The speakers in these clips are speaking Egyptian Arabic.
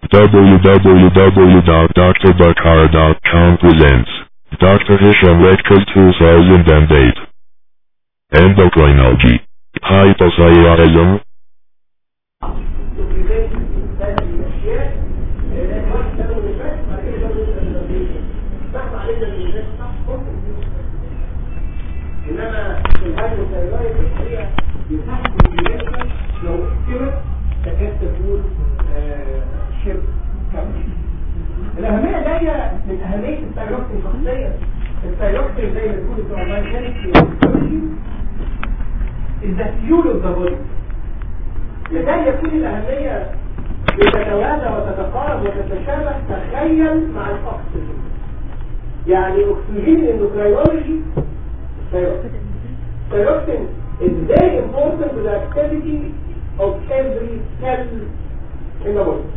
www.drbakara.com presents Dr. Hisham Lecture 2008 Endocrinology Hypothyroidism انما في الهايبوثايرويد الحقيقه يتحكم في لو كبر تكاد تكون آه، شبه كامل الاهميه جايه من اهميه الثايروكسين شخصيا الثايروكسين زي ما تقول بتوع الميكانيكس is the fuel of the body لكي يكون الأهمية بتتوازى وتتقارب وتتشابه تخيل مع الأكسجين يعني أكسجين الاندوكرايولوجي thyroxine is very important to the activity of every cell in the body.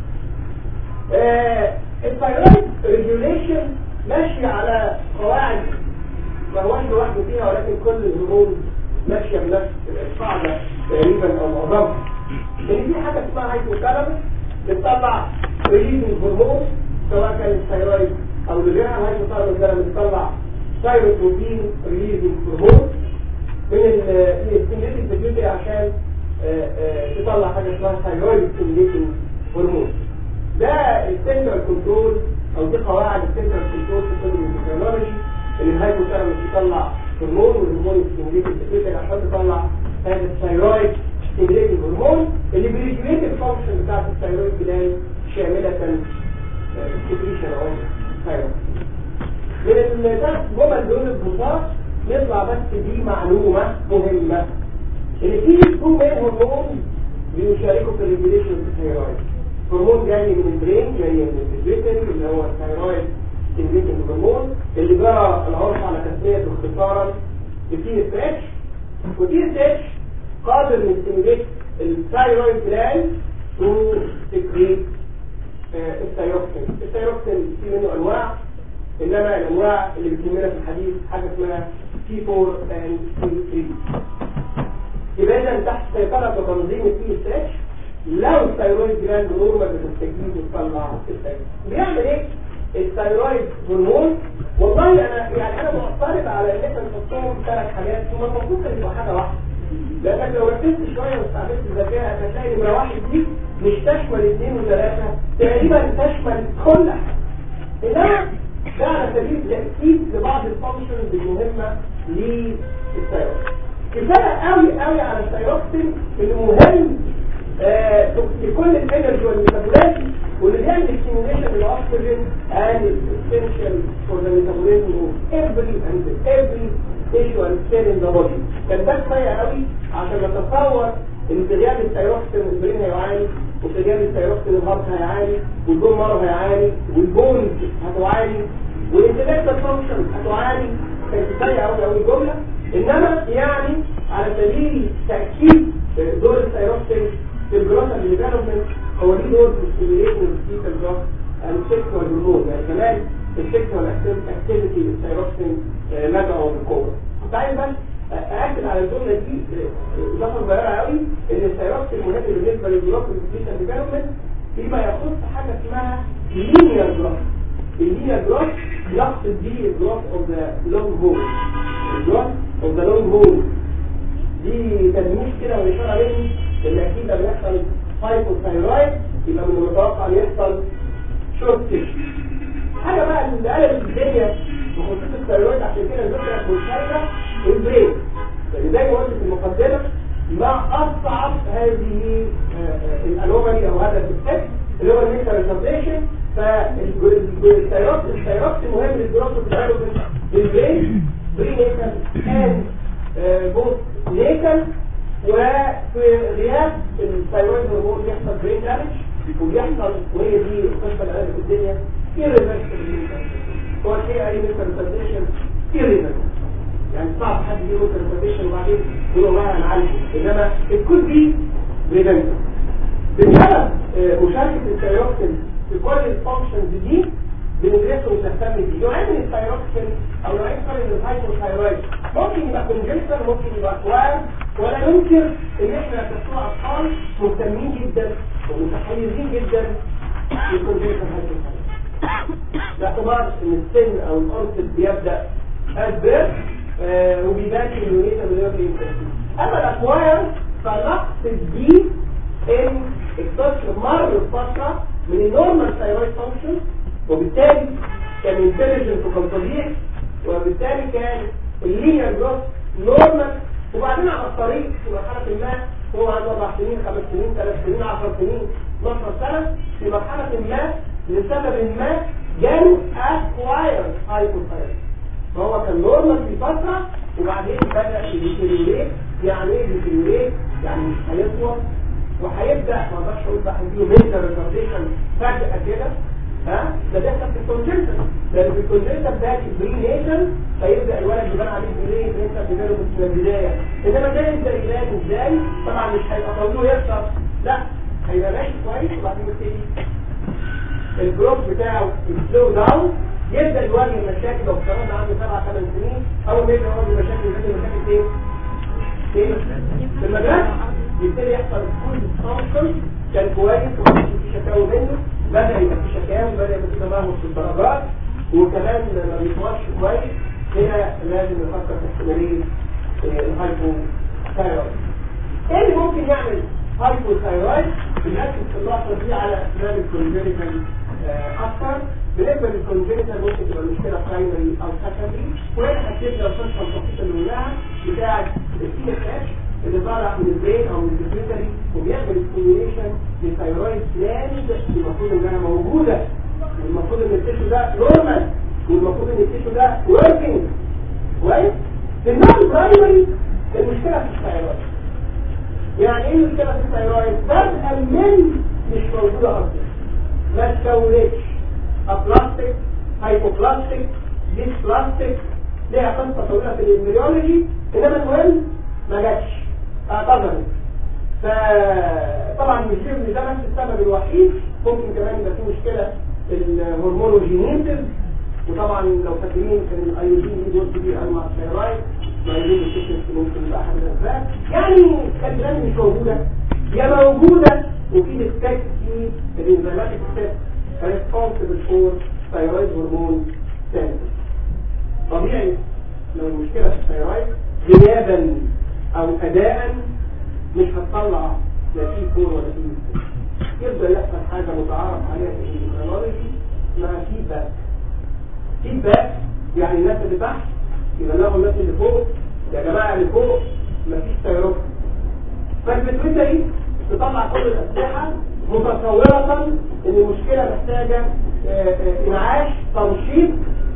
آه، الثايرويد ريجوليشن ماشي على قواعد ما هوش لوحده فيها ولكن كل الهرمون ماشيه بنفس القاعده تقريبا او معظمها. ان في حاجه اسمها هايبوثالامس بتطلع ريليزنج هرمون سواء كان الثايرويد او غيرها الهايبوثالامس ده بتطلع ثايروتروبين ريليزنج هرمون من الستيميليتنج بيوتي عشان آه، آه، تطلع حاجه اسمها ثايرويد ستيميليتنج هرمون ده السنترال كنترول او دي قواعد السنترال كنترول في طب الفيزيولوجي ان الهايبوثالامس يطلع هرمون والهرمون ستيميليتنج بيوتي عشان تطلع هذا الثايرويد ستيميليتنج هرمون اللي بيريجوليت الفانكشن بتاعت الثايرويد جلاند شامله السكريشن او ثايرويد من الثلاث جمل دول البساط نطلع بس دي معلومة مهمة ان في تو مين هرمون بيشاركوا في الريجوليشن الثايرويد هرمون جاي من البرين جاي من البيتري اللي هو الثايرويد ستيميليتنج هرمون اللي جرى العرف على تسميته اختصارا بتي اس اتش وتي اس اتش قادر من ستيميليت الثايرويد جلاند تو سكريت الثايروكسين الثايروكسين في منه انواع انما الانواع اللي بتهمنا في الحديث حاجه اسمها T4 and T3 يبقى اذا تحت سيطره وتنظيم التي اس اتش لو الثايرويد جلاند نورمال بتستجيب وتطلع الثايرويد بيعمل ايه الثايرويد هرمون والله انا يعني انا معترض على ان احنا نحطهم ثلاث حاجات ثم المفروض كان يبقى حاجه واحده لانك لو ركزت شويه واستعملت ذكائك هتلاقي نمره واحد دي مش تشمل اثنين وثلاثه تقريبا تشمل كل حاجه انما ده على سبيل التأكيد لبعض الفانكشنز المهمة للثيروكسين كفاية قوي قوي على الثيروكسين اللي مهم آه لكل الانرجي والميتابولات واللي بيعمل ستيميوليشن للاكسجين and is essential for the metabolism of every and every tissue and cell in the body كان ده كفاية قوي عشان نتصور ان في غياب الثيروكسين البرين هيعاني وفي غياب الثيروكسين الهارت هيعاني والبون مارو هيعاني والبونز هتعاني والانتلكتال فانكشن هتعاني كانت كفايه قوي قوي الجمله انما يعني على سبيل تاكيد دور الثيروكسين في الجروث ديفلوبمنت هو ليه دور في الستيميليشن والسيكال جروث السكشوال هرمون يعني كمان السكشوال اكتيفيتي للثيروكسين مدعو بالقوه كنت عايز بس ااكد على الجمله دي اضافه صغيره قوي ان الثيروكسين مهم بالنسبه للجروث والسيكال ديفلوبمنت فيما يخص حاجه اسمها لينير جروث اللينير جروث يقصد به الجروث اوف ذا لونج هول الجروث اوف ذا لونج هول دي تلميذ كده ويشار عليه ان اكيد لما يحصل هايبوثايرويد يبقى من المتوقع ان يحصل شورت تيشو حاجه بقى اللي قلبت الدنيا بخصوص الثايرويد عشان كده ذكرت مشتركه البرين يعني زي ما قلت في المقدمه ما اصعب هذه الانومالي او هذا الديفكت اللي هو الميكسر ريسبريشن فالثيروكس الثيروكس مهم للجروث والديفلوبمنت للبرين بري نيكل اند بوث نيكل وفي غياب الثيرويد هرمون بيحصل برين دامج وبيحصل وهي دي القصه اللي قالت في الدنيا irreversible هو شيء اي ميكسر ريسبريشن irreversible يعني صعب حد يجيب ميكسر ريسبريشن وبعدين يقول والله هنعالجه انما الكود دي بريفنت بسبب مشاركه الثيروكسين في كل الفانكشنز دي بندرسه ونهتم بيه نوعين من الثيروكسين او نوعين من الهايبوثايرويد ممكن يبقى كونجنتال ممكن يبقى اكوار ولا يمكن ان احنا كبتوع اطفال مهتمين جدا ومتحيزين جدا ان السن او الانست بيبدا ادبر آه وبيبان في اليونيتا دليفري اما الاكواير فنقصد بيه ان الطفل مر بفتره من النورمال ثايرويد فانكشن وبالتالي كان انتليجنت وكان طبيعي وبالتالي كان اللينير جروث نورمال وبعدين على الطريق في مرحله ما هو عنده اربع سنين خمس سنين ثلاث سنين 10 سنين 12 سنه في مرحله ما لسبب ما جاله اكواير هايبوثايرويد فهو كان نورمال في فتره وبعدين بدا يديتيريوريت يعني ايه يديتيريوريت يعني مش هيطول وهيبدا ما اقدرش اقول بقى هيجيله ميجر ريتارديشن فجاه كده ها ده بيحصل في الكونجنتال لان في الكونجنتال ده البرينيشن فيبدا الولد يبان عليه برين انت ديفلوبمنت من البدايه انما ده انت يبان ازاي طبعا مش هيبقى طويل ويخسر لا هيبقى ماشي كويس وبعدين يبتدي الجروث بتاعه يسلو داون يبدا يواجه مشاكل لو افترضنا عنده سبع ثمان سنين اول ما يبدا يواجه مشاكل يواجه مشاكل ايه؟ ايه؟ في المدرسه يبتدي يحصل كل ديسفانكشن كان كويس وما في شكاوى منه بدا يبقى في شكاوى بدا يبقى في تمهد في الدرجات وكمان ما بيطلعش كويس هنا لازم نفكر في احتماليه الهايبو ثايرويد ايه اللي ممكن يعمل هايبو ثايرويد بنركز في اللحظه دي على اسباب الكونجنتال اكثر بالنسبه للكونجنتال ممكن تبقى المشكله برايمري او سكندري وهنا هتبدا القصه البسيطه اللي قلناها بتاعه السي اس اتش اللي طالع من البرين او من البيتيوتري وبيعمل ستيميوليشن للثايرويد جلاند المفروض انها موجوده والمفروض ان التيشو ده نورمال والمفروض ان التيشو ده وركينج كويس في النون برايمري المشكله في الثايرويد يعني ايه المشكله في الثايرويد بدءا من مش موجوده اصلا ما تكونتش ابلاستيك هايبوبلاستيك ديسبلاستيك ليها قصه طويله في الامبريولوجي انما المهم ما جاتش اعتذرت فطبعا مش ده بس السبب الوحيد ممكن كمان يبقى في مشكله في الهرمونوجينيتيف وطبعا لو فاكرين كان الايودين دي دور كبير قوي مع الثيرويد مايلين السيستم ممكن يبقى احد الاسباب يعني كان مش موجوده يا موجوده وفي ديسكت في الانزيماتيك ستيب ريسبونسبل فور ثايرويد هرمون سنتر طبيعي لو المشكله في الثايرويد غيابا او اداء مش هتطلع لا في كور ولا في يبدا يحصل حاجه متعارف عليها في الاندوكرينولوجي اسمها فيدباك فيدباك يعني الناس اللي تحت يبلغوا الناس اللي فوق يا جماعه اللي فوق مفيش تيارات فالبتويتري تطلع كل الاسلحه متصوره ان المشكله محتاجه انعاش تنشيط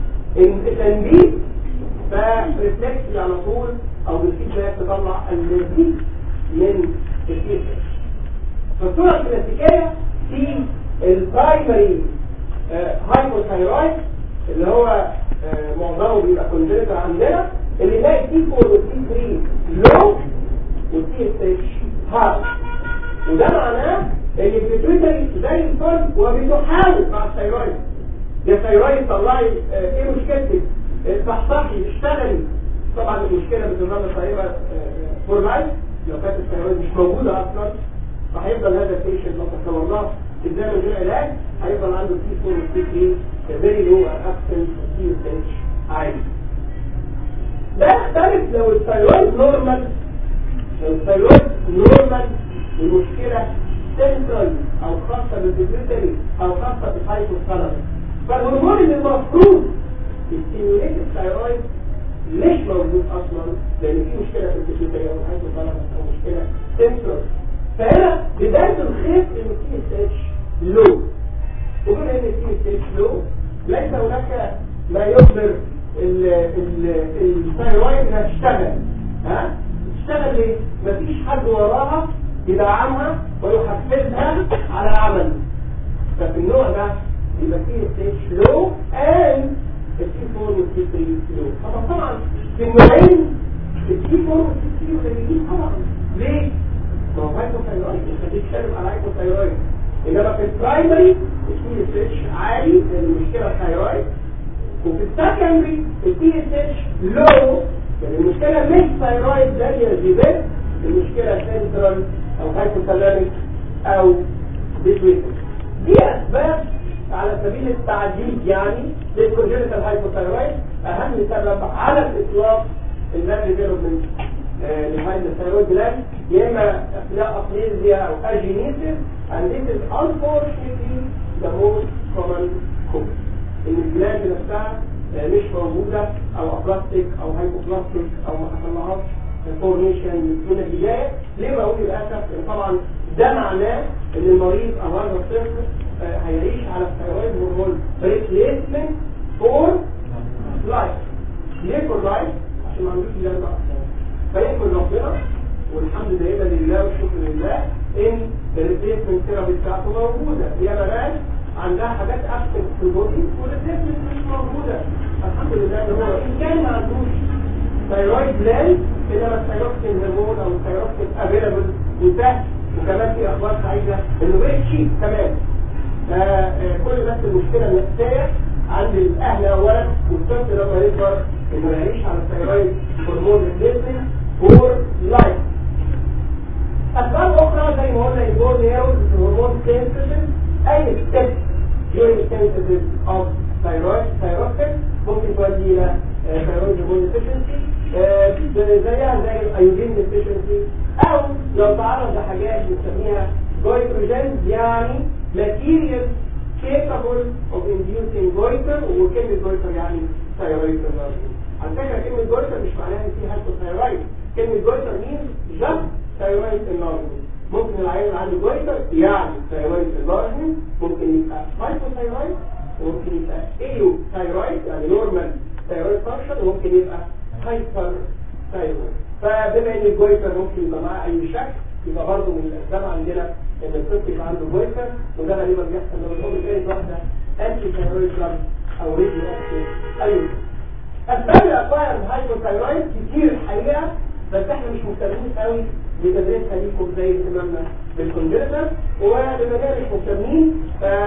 تنبيه فريفلكس على طول او بالفيدباك تطلع المزيد من الفيدباك فالصوره الكلاسيكيه في البرايمري هايبوثايرويد اللي هو معظمه بيبقى كونجنتال عندنا اللي يلاقي تي 4 وتي 3 لو والتي اس اتش هاي وده معناه ان البيتويتري زي الفل وبتحاول مع الثايرويد يا ثايرويد طلعي ايه مشكلتك صحصحي اشتغلي طبعا المشكله بتظل صاحبه فور لايف لو كانت الثايرويد مش موجوده اصلا فهيفضل هذا البيشنت لو تكلم الله ازاي من غير علاج هيفضل عنده تي 4 وتي 3 فيري لو ابسنت تي اس اتش عالي ده يختلف لو الثايرويد نورمال لو الثايرويد نورمال المشكله سنترال او خاصه بالبيتري او خاصه بالهايبوثالامس فالهرمون اللي المفروض يستيموليت الثايرويد مش موجود اصلا لان في مشكله في البيتري او الهايبوثالامس او مشكله سنترال فهنا بدايه الخيط ان التي اس اتش لو وبما ان التي اس اتش لو ليس هناك ما يخبر الثايرويد انها تشتغل ها تشتغل ليه؟ مفيش حد وراها يدعمها ويحفزها على العمل ففي النوع ده يبقى فيه ستيج لو and التي 4 والتي 3 لو طبعا طبعا في النوعين التي 4 والتي 3 قليلين طبعا ليه؟ ما هو هايبوثايرويد انت بتتكلم على هايبوثايرويد انما في البرايمري التي اس اتش عالي لان المشكله الثايرويد وفي السكندري التي اس اتش لو لان المشكله مش ثايرويد زي الجبال المشكله سنترال او هايبوثالاميك او بيتويتر دي اسباب على سبيل التعديل يعني للكونجنتال هايبوثايرويد اهم سبب على الاطلاق المال ديفلوبمنت لهايد الثيرويد جلاند يا اما اخلاء ابليزيا او اجينيسيس and this is unfortunately the most common cause ان الجلاند نفسها آه، مش موجودة او ابلاستيك او هايبوبلاستيك او ما حصلهاش فورميشن من البداية ليه بقول للأسف لأن طبعا ده معناه ان المريض او هذا الطفل آه، هيعيش على الثيرويد هرمون ريبليسمنت فور لايف ليه فور لايف عشان ما عندوش جلد اصلا فيحمد ربنا والحمد لله لله والشكر لله ان الريبليسمنت ثيرابي بتاعته موجوده يا ناس عندها حاجات اكتر في البودي والريبليسمنت مش موجوده الحمد لله ان هو ان كان ما عندوش ثيرويد جلاند انما الثيروكسين هرمون او الثيروكسين افيلابل وسهل وكمان في اخبار سعيده انه بقت شيك كمان فكل بس المشكله النفسيه عند الاهل اولا والطفل لما يكبر انه يعيش على الثيرويد هرمون ريبليسمنت فور لايف اسباب اخرى زي ما قلنا البورن هيروز هرمون سينثيسيس اي ستيب during synthesis of thyroid thyroxine ممكن تؤدي الى thyroid hormone deficiency زيها زي الايودين deficiency او لو تعرض لحاجات بنسميها goitrogens يعني material capable of inducing goiter وكلمة goiter يعني thyroid conversion على فكرة كلمة goiter مش معناها ان في hypothyroid كلمة goiter means just thyroid enlargement ممكن العيان اللي عنده goiter يعني thyroid enlargement ممكن يبقى hypothyroid وممكن يبقى euthyroid يعني normal thyroid function وممكن يبقى hyper thyroid فبما ان الجويتر ممكن يبقى معاه اي شك يبقى برضه من الاسباب عندنا ان الطفل يبقى عنده جويتر وده غالبا بيحصل لما الام كانت واحده انتي ثايرويد دراج او ريديو اكتيف ايوه اسباب الاكواير الهايبوثايرويد كتير الحقيقه بس احنا مش مهتمين قوي بتدريسها ليكم زي اهتمامنا بالكونجنتال وبما مش مهتمين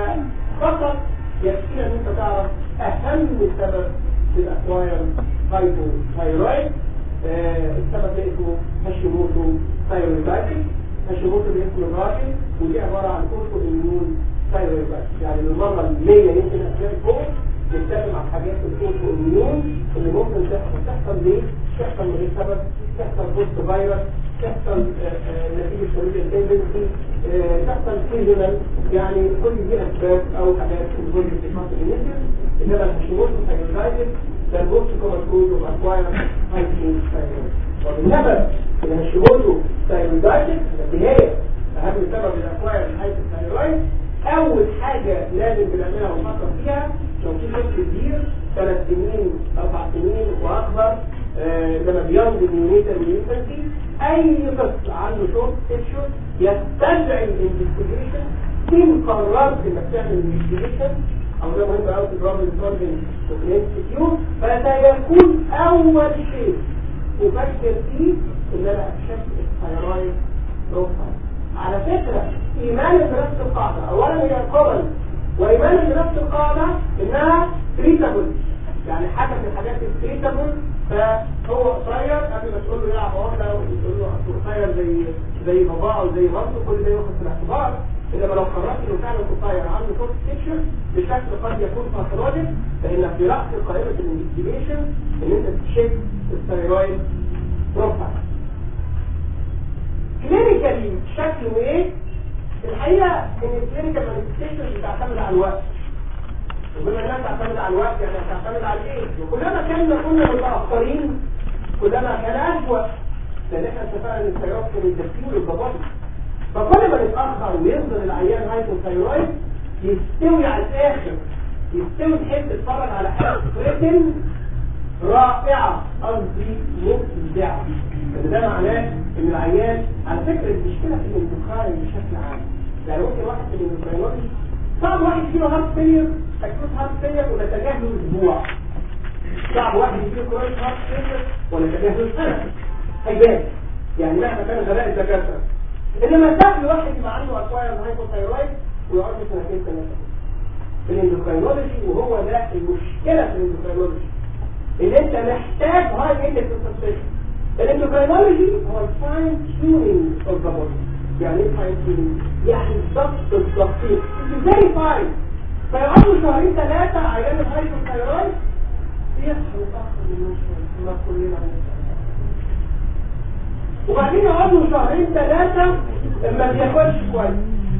فقط يكفينا ان انت تعرف اهم سبب للاكواير هايبوثايرويد السبب ده اسمه هاشيموتو ثايرويدايتس هاشيموتو باسم الراجل ودي عباره عن اوتو اميون ثايرويدايتس يعني المره المية يمكن اثناء الكورس نتكلم عن حاجات الاوتو اميون اللي ممكن تحصل تحصل ليه؟ تحصل من غير سبب تحصل بوست فيروس تحصل نتيجه سلوك التندنسي تحصل سيزونال يعني كل دي اسباب او حاجات تقول في فصل النسل انما الهاشيموتو ثايرويدايتس ده البوست كومنتوز واكواير هايبو ثايرويد وبالنسبه للهاشيموتو ثايرويدايتس التي هي اهم سبب الاكواير هايبو ثايرويد اول حاجه لازم بنعملها ونفكر فيها لو في طفل كبير ثلاث سنين اربع سنين واكبر آه لما بيمضي النيونيتال ميوتنسي اي طفل عنده شورت تيشو يستدعي الانفستيجيشن ان قررت انك تعمل انفستيجيشن او ده مهم قوي في الرابط الفرجن والانستيتيوت فسيكون اول شيء افكر فيه ان انا اكشف الثيرويد بروفايل على فكره ايمان بنفس القاعده اولا هي كومن وايمان بنفس القاعده انها تريتابل يعني حاجه من الحاجات التريتابل فهو قصير قبل ما تقول له يلعب عقله وتقول له قصير زي زي باباه او زي مامته كل ده ياخد في الاعتبار انما لو قررت انه فعلا قصير عنده فوق ستيكشر بشكل قد يكون باثولوجيك فان في راس قائمه الانفستيجيشن ان انت تشيك الثيرويد بروفايل كلينيكالي شكله ايه الحقيقه ان الكلينيكال مانيفستيشن بتعتمد على الوقت وبما انها تعتمد على الوقت يعني هتعتمد على ايه وكلما كنا كنا متاخرين كلما كان اسوء لان احنا اتفقنا ان الثيرويد من الدكتور والضباط فكل ما نتأخر ويفضل العيان هايبوثايرويد يستوي على الآخر يستوي تحب تتفرج على حاجة ريتم رائعة قصدي مبدعة ده معناه ان العيان على فكرة المشكلة في الانتقال بشكل عام يعني ممكن واحد من الانتقالي صعب واحد فيه هارت فيلير اكيوت هارت فيلير ونتجاهله اسبوع صعب واحد فيه كرونيك هارت فيلير ونتجاهله سنة هيبان يعني مهما كان غباء الدكاتره انما سهل واحد يبقى عنده اكواير هايبوثايرويد ويقعد سنتين ثلاثه في الاندوكراينولوجي وهو ده المشكله في الاندوكراينولوجي ان انت محتاج هاي اندكس سبستيشن الاندوكراينولوجي هو الفاين تيونينج اوف ذا بودي يعني ايه فاين تيونينج يعني الضبط الدقيق فيري فاين فيقعدوا شهرين ثلاثة عيان الهايبوثايرويد يصحى متأخر من النوم شوية ما كلنا وبعدين يقعدوا شهرين ثلاثة ما بياكلش كويس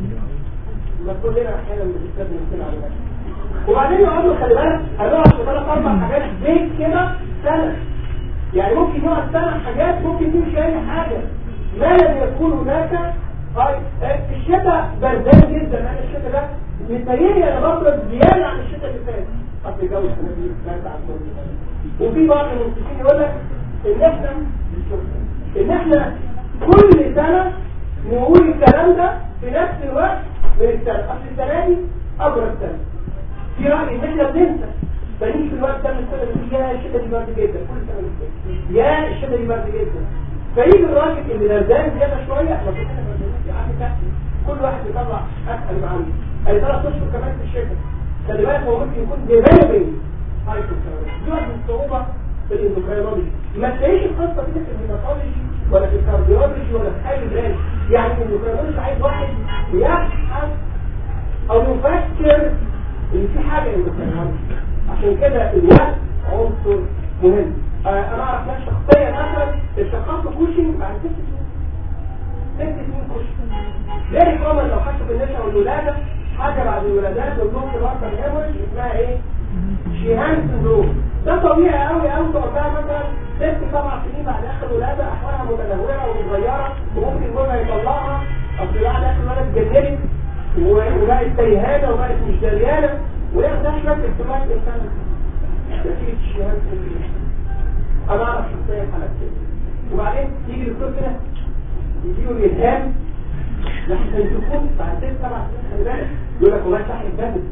ما كلنا احيانا بنستخدم كده على الناس وبعدين يقعدوا خلي بالك هنقعد في ثلاث اربع حاجات زي كده سنة يعني ممكن يقعد سنة حاجات ممكن تمشي اي حاجة ما لم يكون هناك طيب في الشتاء بردان جدا انا الشتاء ده متهيألي انا بفرض زيادة عن الشتاء اللي فات اصل الجو السنة دي برد عن كل وفي بعض المنتجين يقول لك ان احنا ان احنا كل سنة نقول الكلام ده في نفس الوقت من السنة اصل السنة دي ابرد سنة في رأي ان احنا بننسى فنيجي في الوقت ده من السنة دي يا الشتاء دي برد جدا كل سنة دي يا الشتاء دي برد جدا فيجي الراجل اللي دردان زيادة شوية احنا كلنا بردانين يا عم ده كل واحد يطلع اسهل ما عنده اي ثلاث اشهر كمان في الشتاء خلي بالك هو ممكن يكون ديفلوبينج هايبوثايرويد يقعد بالصعوبة في الاندوكرينولوجي ما تلاقيش القصة دي في الهيماتولوجي ولا في الكارديولوجي ولا في حاجة برانش يعني الاندوكرينولوجي عايز واحد يبحث او يفكر ان في حاجة اندوكرينولوجي عشان كده الوقت عنصر مهم آه انا اعرف ناس شخصية مثلا اشتغلت كوشنج بعد ست سنين ست سنين كوشنج غير كومن لو حسوا بالنساء والولادة حاجة بعد الولادات والنص الوقت الهيموريج اسمها ايه؟ شيهان سندروم ده طبيعي قوي قوي تقعدها مثلا ست سبع سنين بعد اخر ولاده احوالها متدهوره ومتغيره وممكن جوزها يطلعها اصل بعد اخر ولاده اتجننت وبقت تيهانه وبقت مش دريانه وياخدها شويه اكتمال انسان نتيجه الشيهان سندروم انا اعرف شخصيا حالات كده وبعدين يجي الدكتور كده يجيله الالهام لحسن تكون بعد ست سبع سنين خلي بالك يقول لك والله صح الدم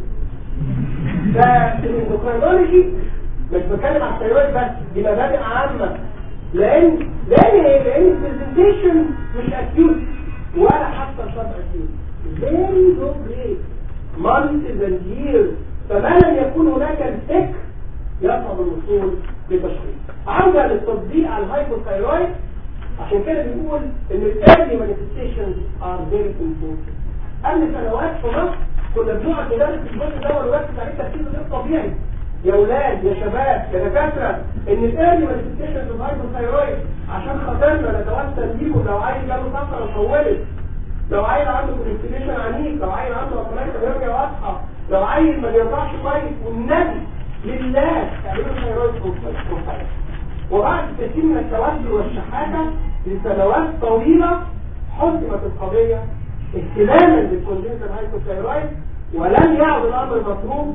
فالاندوكرينولوجي مش بتكلم على الثيرويد بس دي مبادئ عامه لان لان ايه لان البرزنتيشن مش اكيوت ولا حتى سب اكيوت فيري لو جريد months and years فما لم يكون هناك الفكر يصعب الوصول لتشخيص عودة للتطبيق على الهايبوثايرويد عشان كده بنقول ان الايرلي manifestations are very important قبل سنوات في مصر كنا بنقعد ندرس الجزء ده ونركز عليه تركيز غير طبيعي يا اولاد يا شباب يا دكاتره ان الايرلي مانيفستيشن في الهايبوثايرويد عشان خاطرنا نتوسل بيكم لو عايز جاله سكر وطولت لو عيل عنده كونستيبيشن عنيف لو عيل عنده اوتوماتيك بيرجع واضحه لو عيل ما بيرضعش كويس والنبي لله تعملوا ثايرويد بروفايل وبعد كثير من التوسل والشحاته لسنوات طويله حسمت القضيه اهتماما بالكونجنتال هايبوثايرويد ولم يعد الامر مطلوب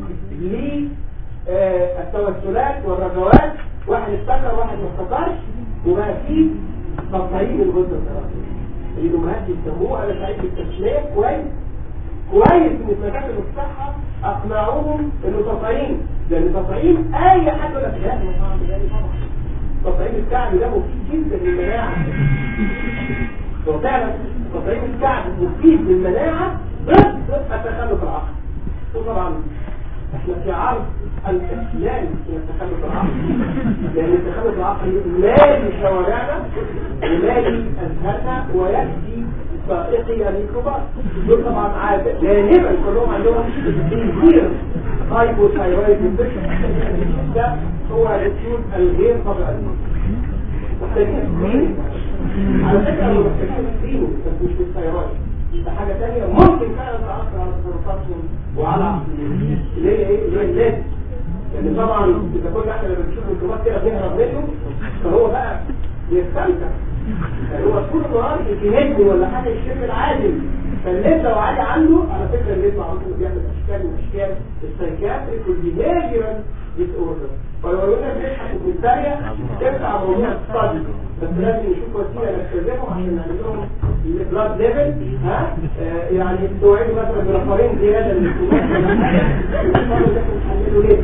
للتوسلات والرجوات واحد افتكر واحد ما افتكرش وبقى فيه تطعيم الغده الدراسيه الامهات بيسموه انا سعيد بالتسميه كويس كويس ان مكاتب الصحه اقنعوهم انه تطعيم لان تطعيم اي حد يقول لك لا ما صعب يعني طبعا تطعيم الكعب ده مفيد جدا للمناعه وفعلا تطعيم الكعب مفيد للمناعه ضد التخلف العقلي وطبعا احنا في عرض الاستسلام الى التخلف العقلي لان التخلف العقلي مالي شوارعنا ومالي اذهاننا ويكفي سائقي الميكروباص دول طبعا عادة غالبا كلهم عندهم كثير هايبوثايرويد انفكشن ده هو الاسيول الغير طبيعي محتاجين على فكره لو محتاجين سكرينه بس مش بالثايرويد ده حاجه ثانيه ممكن فعلا تاثر على تصرفاتهم وعلى عقلهم اللي هي ايه اللي هي اللازم لان طبعا اذا كنا احنا لما بنشوف الميكروبات كده بنهرب منه فهو بقى بيستمتع يعني هو طول النهار يجهدني ولا حاجه يشم العادل فالليل لو عادي عنده على فكره الليل عنده بيعمل اشكال من اشكال السايكاتريك والبيهيفيرال ديس اوردر فلو قلنا بنضحك وبنتريق تنفع موضوع الصدي بس لازم نشوف وسيله نستخدمهم عشان نعمل لهم البلاد ليفل ها آه يعني توعدوا مثلا برفرين زياده للكتوبات ولا حاجه نحلله ليه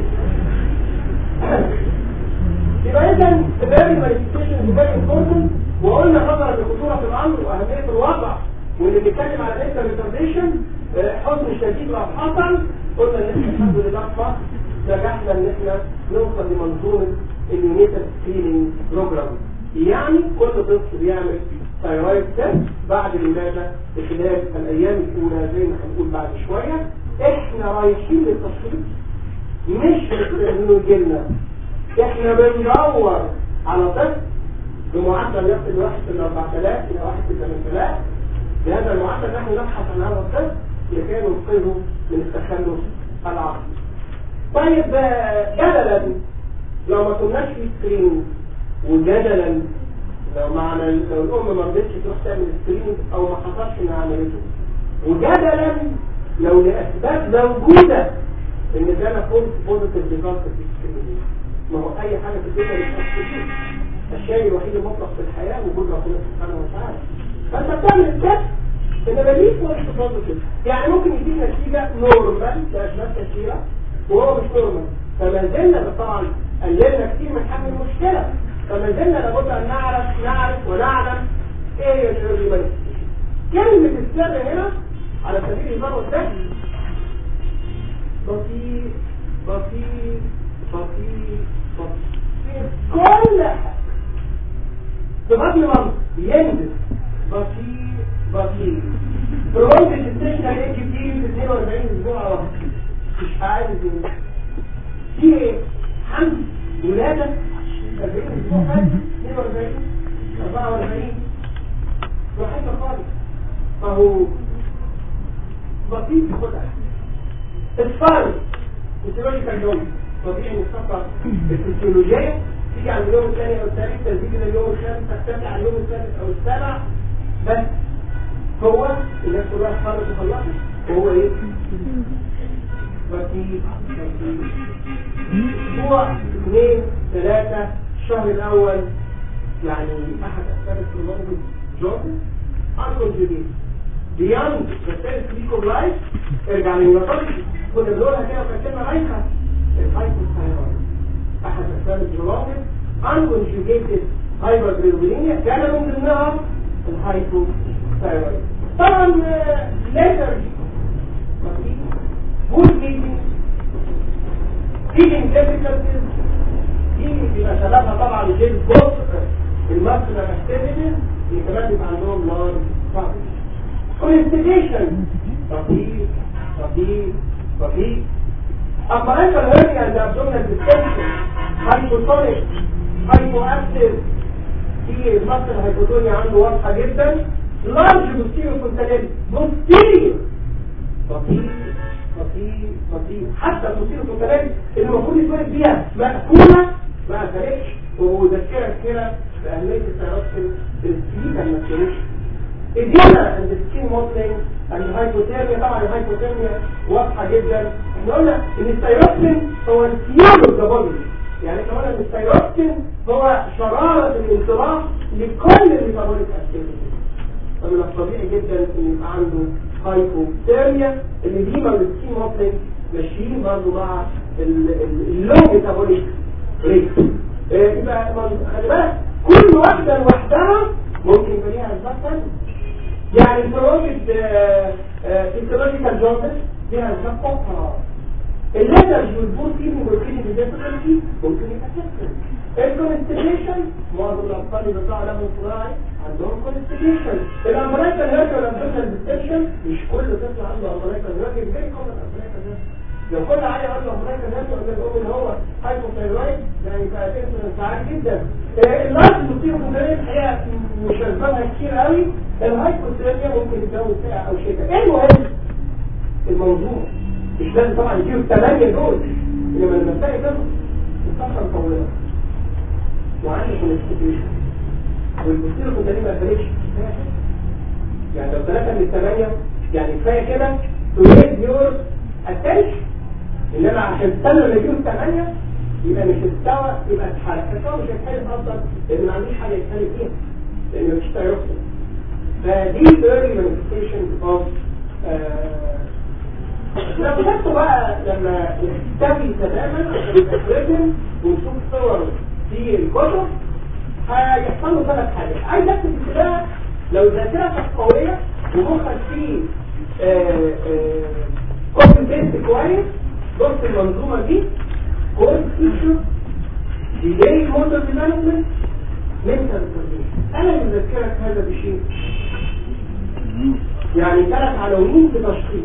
يبقى اذا الفيري مانيفستيشن فيري امبورتنت وقلنا نظرا لخطوره الامر واهميه الوضع واللي بيتكلم على الانتر ريتارديشن حزن شديد لو حصل قلنا ان احنا الحمد لله في مصر نجحنا ان احنا نوصل لمنظومه اليونيتد سكريننج بروجرام يعني كل طفل بيعمل ثايرويد تيست بعد الولاده خلال الايام الاولى زي ما هنقول بعد شويه احنا رايحين للتشخيص مش مستنيين يجيلنا احنا بندور على طفل بمعدل يصل لواحد في 4000 الى واحد في 8000 بهذا المعدل نحن نبحث عن هذا الطفل لكي ننقذه من التخلف العقلي طيب آه، جدلا لو ما كناش في سكرين وجدلا لو معنى لو الام ما رضتش تروح تعمل سكرين او ما حصلش انها عملته وجدلا لو لاسباب موجوده ان ده انا كنت بوزيتيف ريزلت في السكرين ما هو اي حاجه في الدنيا مش هتحصل الشيء الوحيد المطلق في الحياه وجود ربنا سبحانه وتعالى فانت بتعمل التست انما ليه فورس بوزيتيف يعني ممكن يديك نتيجه نورمال لاسباب كثيره وهو مش نورمال فما زلنا طبعا قللنا كتير من حجم المشكله فما زلنا لابد ان نعرف نعرف ونعلم ايه هي الشغل مانيفستيشن كلمه السر هنا على سبيل الهزار والضحك بسيط بسيط بسيط بسيط كل حاجه بغض النظر ينزل بسيط بسيط برونج الستيشن هيك كتير في 42 اسبوع واحد مش عايز ينزل في ايه؟ حمل ولاده 40 اسبوع فات 42 44 وحتى خالص فهو بسيط في كل حاجه الفرق فيسيولوجيكال يوم طبيعي ان الصفحه الفسيولوجيه تيجي على اليوم الثاني او الثالث تزيد الى اليوم الخامس تختفي على اليوم السادس او السابع بس هو الناس كلها اتفرجت وخلصت وهو ايه؟ بسيط بسيط اسبوع اثنين ثلاثة الشهر الاول يعني احد اسباب الكروموزوم جوزن انكونجوجيت بياند الثالث ليكم لايف ارجع للنظري كنا بنقولها كده وكاتبها رايحه الهايبوثايرويد احد اسباب الكروموزوم انكونجوجيتد هايبرجلوبينيا كان من ضمنها الهايبوثايرويد طبعا ليترجي فود ميتنج فيدنج ديفيكالتيز دي بيبقى سببها طبعا جيل بطء الماسكولار اكتيفيتيز اللي كمان بيبقى عندهم نار صعب كونستيبيشن بطيء بطيء بطيء apparatus hernia and abdominal distension hypotonic hypoactive في المصل الهيبوتونيا عنده واضحة جدا large posterior fontanelle posterior بطيء بطيء بطيء حتى البوستيرو فونتانelle اللي المفروض يتولد بيها مقفولة ما قفلتش وذكرت كده بأهمية التيروكسين الفيتا ما تكونش الجنة عند السكين موتلينج عند الهايبوثيرميا طبعا الهايبوثيرميا واضحة جدا احنا قلنا ان التيروكسين هو الفيول الجبابي يعني احنا قلنا ان التيروكسين هو شرارة الانطلاق لكل الميتابوليك اكتيفيتي فمن الطبيعي جدا ان يبقى عنده هايبوثيرميا اللي دي ما السكين موتلينج ماشيين برضه مع اللو ميتابوليك ريت يبقى خلي بالك كل واحدة لوحدها ممكن يبقى ليها اسباب ثانيه يعني الفروجد فيسيولوجيكال جوندس ليها اسباب اخرى الليترز والبور فيلم والكلينيك ديفيكالتي ممكن يبقى سكر الكونستيبيشن معظم الاطفال اللي بيطلعوا لهم صناعي عندهم كونستيبيشن الامريكان هيرت والابدومينال ديستنشن مش كل طفل عنده امريكان هيرت ازاي كل الامريكان هيرت لو كل عيل عنده امريكان هيرت ولا بيقول ان هو هايبوثايرويد يعني ساعتين من ساعات جدا اللايف بتصير مدرب الحقيقه مش اسبابها كتير قوي الهايبوثيرميا ممكن يتجوز ساعه او شتاء المهم الموضوع مش لازم طبعا يجيب الثمانيه دول انما لما تلاقي طفل الفتره مطوله وعنده كونستيبيوشن والبوستيرو كونتاني ما قفلتش يعني لو ثلاثه من الثمانيه يعني كفايه كده تريد يور اتنشن انما عشان تستنى لما يجيبوا الثمانيه يبقى مش استوى يبقى اتحرق الثوى مش هيتحرق اصلا لان ما عنديش حاجه يتحرق فيها لان مفيش تيروكسين فدي early manifestation of لو شفتوا بقى لما يختفي تماما عشان يتكلم ونشوف صور في الكتب هيحصل له ثلاث حاجات عايز اكتب كده لو ذاكرتك قويه ومخك فيه كوبي بيست كويس بص المنظومه دي كورس فيشر ديلي موتور ديفلوبمنت منتال انا مذكرك هذا بشيء يعني ثلاث عناوين بتشخيص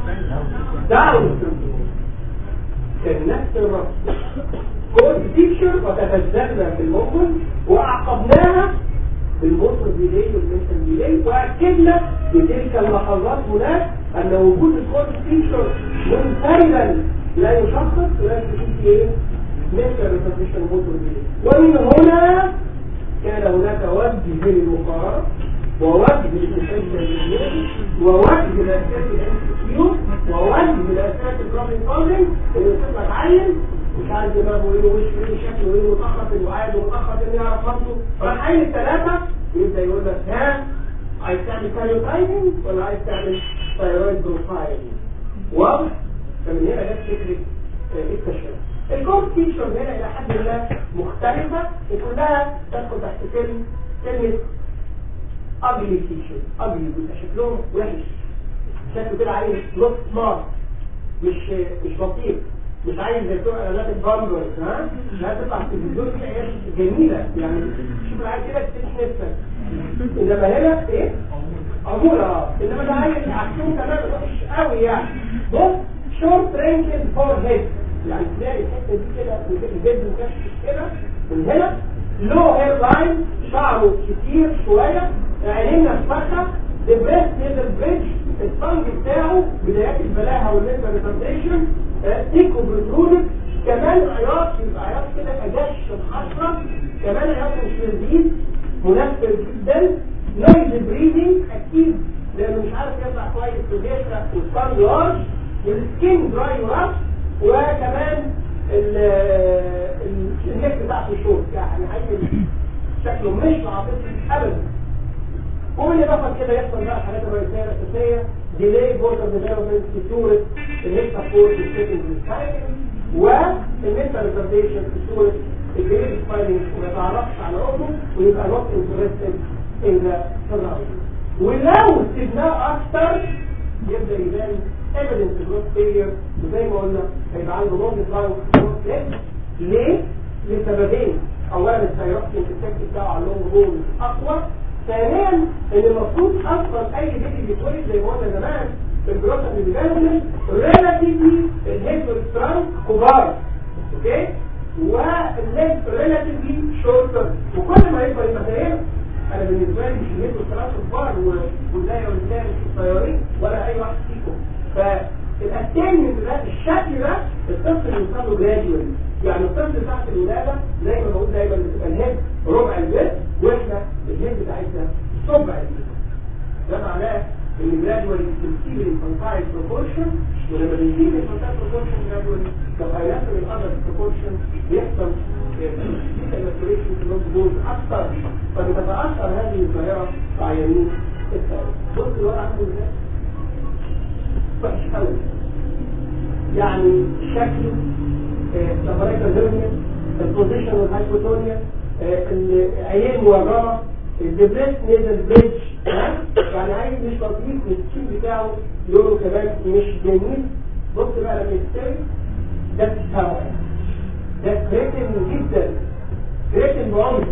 داون كان نفس الرقم كود تيشر وتتزلزل في المخن واعقبناها بالموتور ديلي والمنتال ديلي واكدنا بتلك اللحظات هناك ان وجود الكود تيشر منفردا لا يشخص ولكن في ايه مثل ريتربيشن موتور ديلي ومن هنا كان هناك وجه للمقارنه ووجه للتشجع للنادي ووجه لأساس الانستيتيوت ووجه لأساس البروبلم سولفنج اللي يصيب لك عيل مش عارف دماغه ايه ووشه ايه شكله ايه متخط انه عايز ومتخط انه يعرف نفسه راح عيل الثلاثه يبدا يقول لك ها عايز تعمل ثايرويد ولا عايز تعمل ثايرويد بروفايل واضح فمن هنا جت فكره آه، التشريح الكورس فيشر هنا الى حد ما مختلفه وكلها تدخل تحت كلمه كلمه ugly feature ugly بيبقى شكلهم وحش شكله كده عليه نوت سمارت مش مش لطيف مش عايز زي بتوع اعلانات البامبرز ها لا تطلع في التلفزيون في عيال جميله يعني شوف العيال كده تفتح نفسك انما هنا ايه عمولة اه انما ده عايز عكسهم كمان وحش قوي يعني بص شورت رينجز فور هيد يعني تلاقي الحته دي كده الجلد مكشف كده من هنا لو هير لاين شعره كتير شويه عينين نفسها دبريس نيزل بريدج الطنج بتاعه بدايات البلاهه والليزر ريتارديشن تيكو بروترودك كمان عياط يبقى عياط كده اجش الحشره كمان عياط مش لذيذ منفر جدا نويز بريدنج اكيد لانه مش عارف يطلع كويس في الجسر والصن لارج والسكين دراي ورش وكمان النك بتاعته شورت يعني عين شكله مش عاطفي ابدا ومن اضافه كده يحصل بقى الحاجات الرئيسيه الاساسيه ديلي بوردر ديفلوبمنت في صوره الهيستا فورس السيتنج سايكل والميتا ريزرديشن في صوره الجريد سبايلنج وما يتعرفش على عضو ويبقى نوت انترستد ان ذا سراوندينج ولو سيبناه اكتر يبدا يبان ايفيدنس جروث فيلير وزي ما قلنا هيبقى عنده لونج ترايل ليه؟ لسببين اولا الثايروكسين افكت بتاعه على اللونج بول اقوى ثانيا ان المفروض اصلا اي بيبي بيتولد زي ما قلنا زمان في الجروث ديفلوبمنت ريلاتيفلي الهيد والسترانج كبار اوكي والليد ريلاتيفلي شورتر وكل ما يكبر يبقى زينا انا بالنسبه لي مش الهيد والسترانج كبار والدايه والدايه مش قصيرين ولا اي واحد فيكم فالاتينمنت ده الشكل ده الطفل يوصل له جراديوالي يعني الطفل تحت الولاده زي ما بقول دايما بتبقى الهيد ربع البيت واحنا الهيد بتاعتنا ربع البيت ده معناه ان جرادوالي بنسيب الانفانتايل بروبورشن ولما بنسيب الانفانتايل بروبورشن جرادوالي تغيرات من الادر بروبورشن بيحصل الاكتوريشن في النص جوز اكثر فبتتاثر هذه الظاهره في عيانين الثاني بص الورقه عامل ازاي وحش قوي يعني شكله لابريكا هيرنيا البوزيشن والهايبوتونيا العيين مورمه الدبريس نيزل بريدج يعني عايز مش لطيف السكين بتاعه لونه كمان مش جميل بص بقى لما يستوي ده بتستوعب ده كريتن جدا كريتن بعمق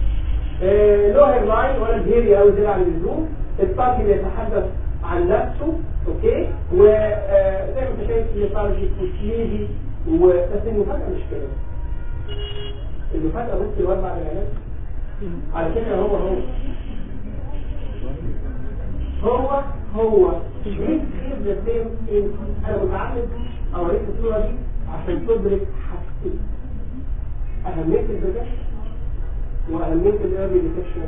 له هير لاين ولا الهيري او زي عن اللزوم الطاقي بيتحدث عن نفسه اوكي وزي ما انت شايف ليتارجيك وسليجي بس المفاجأة مش كده المفاجأة بص الواد بعد العلاج على كده هو هو هو هو ليه كيف ذا سيم انا متعمد اوريك الصورة دي عشان تدرك حاجتين اهمية البريكشن واهمية الايرلي ديتكشن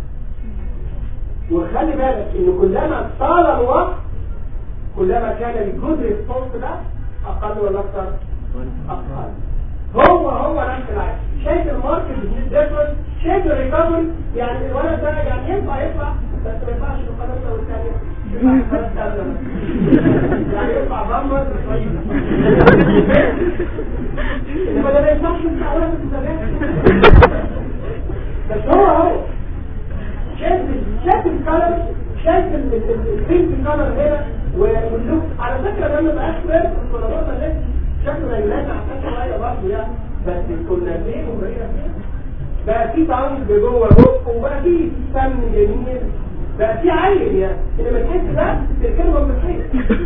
وخلي بالك ان كلما طال الوقت كلما كان الجود ريسبونس ده اقل ولا اكثر اقل هو هو نفس العكس شايف الماركت ديفرنت شايف الريكفري يعني الولد ده يعني ينفع يطلع بس ما ينفعش في القناه الاولى والثانيه ينفع في القناه الثالثه يعني ينفع بامبر انما ده ما ينفعش في الاولى بس هو هو شايف شايف الكلر شايف البينك كلر هنا واللوك على فكره لما بقى شويه كنا بقى شكله يلاقي على شويه برضه يعني بس كنا فين وبقينا فين بقى في طعم جوه بق وبقى في فم جميل بقى في عين يعني لما تحس ده تركنه من الحيط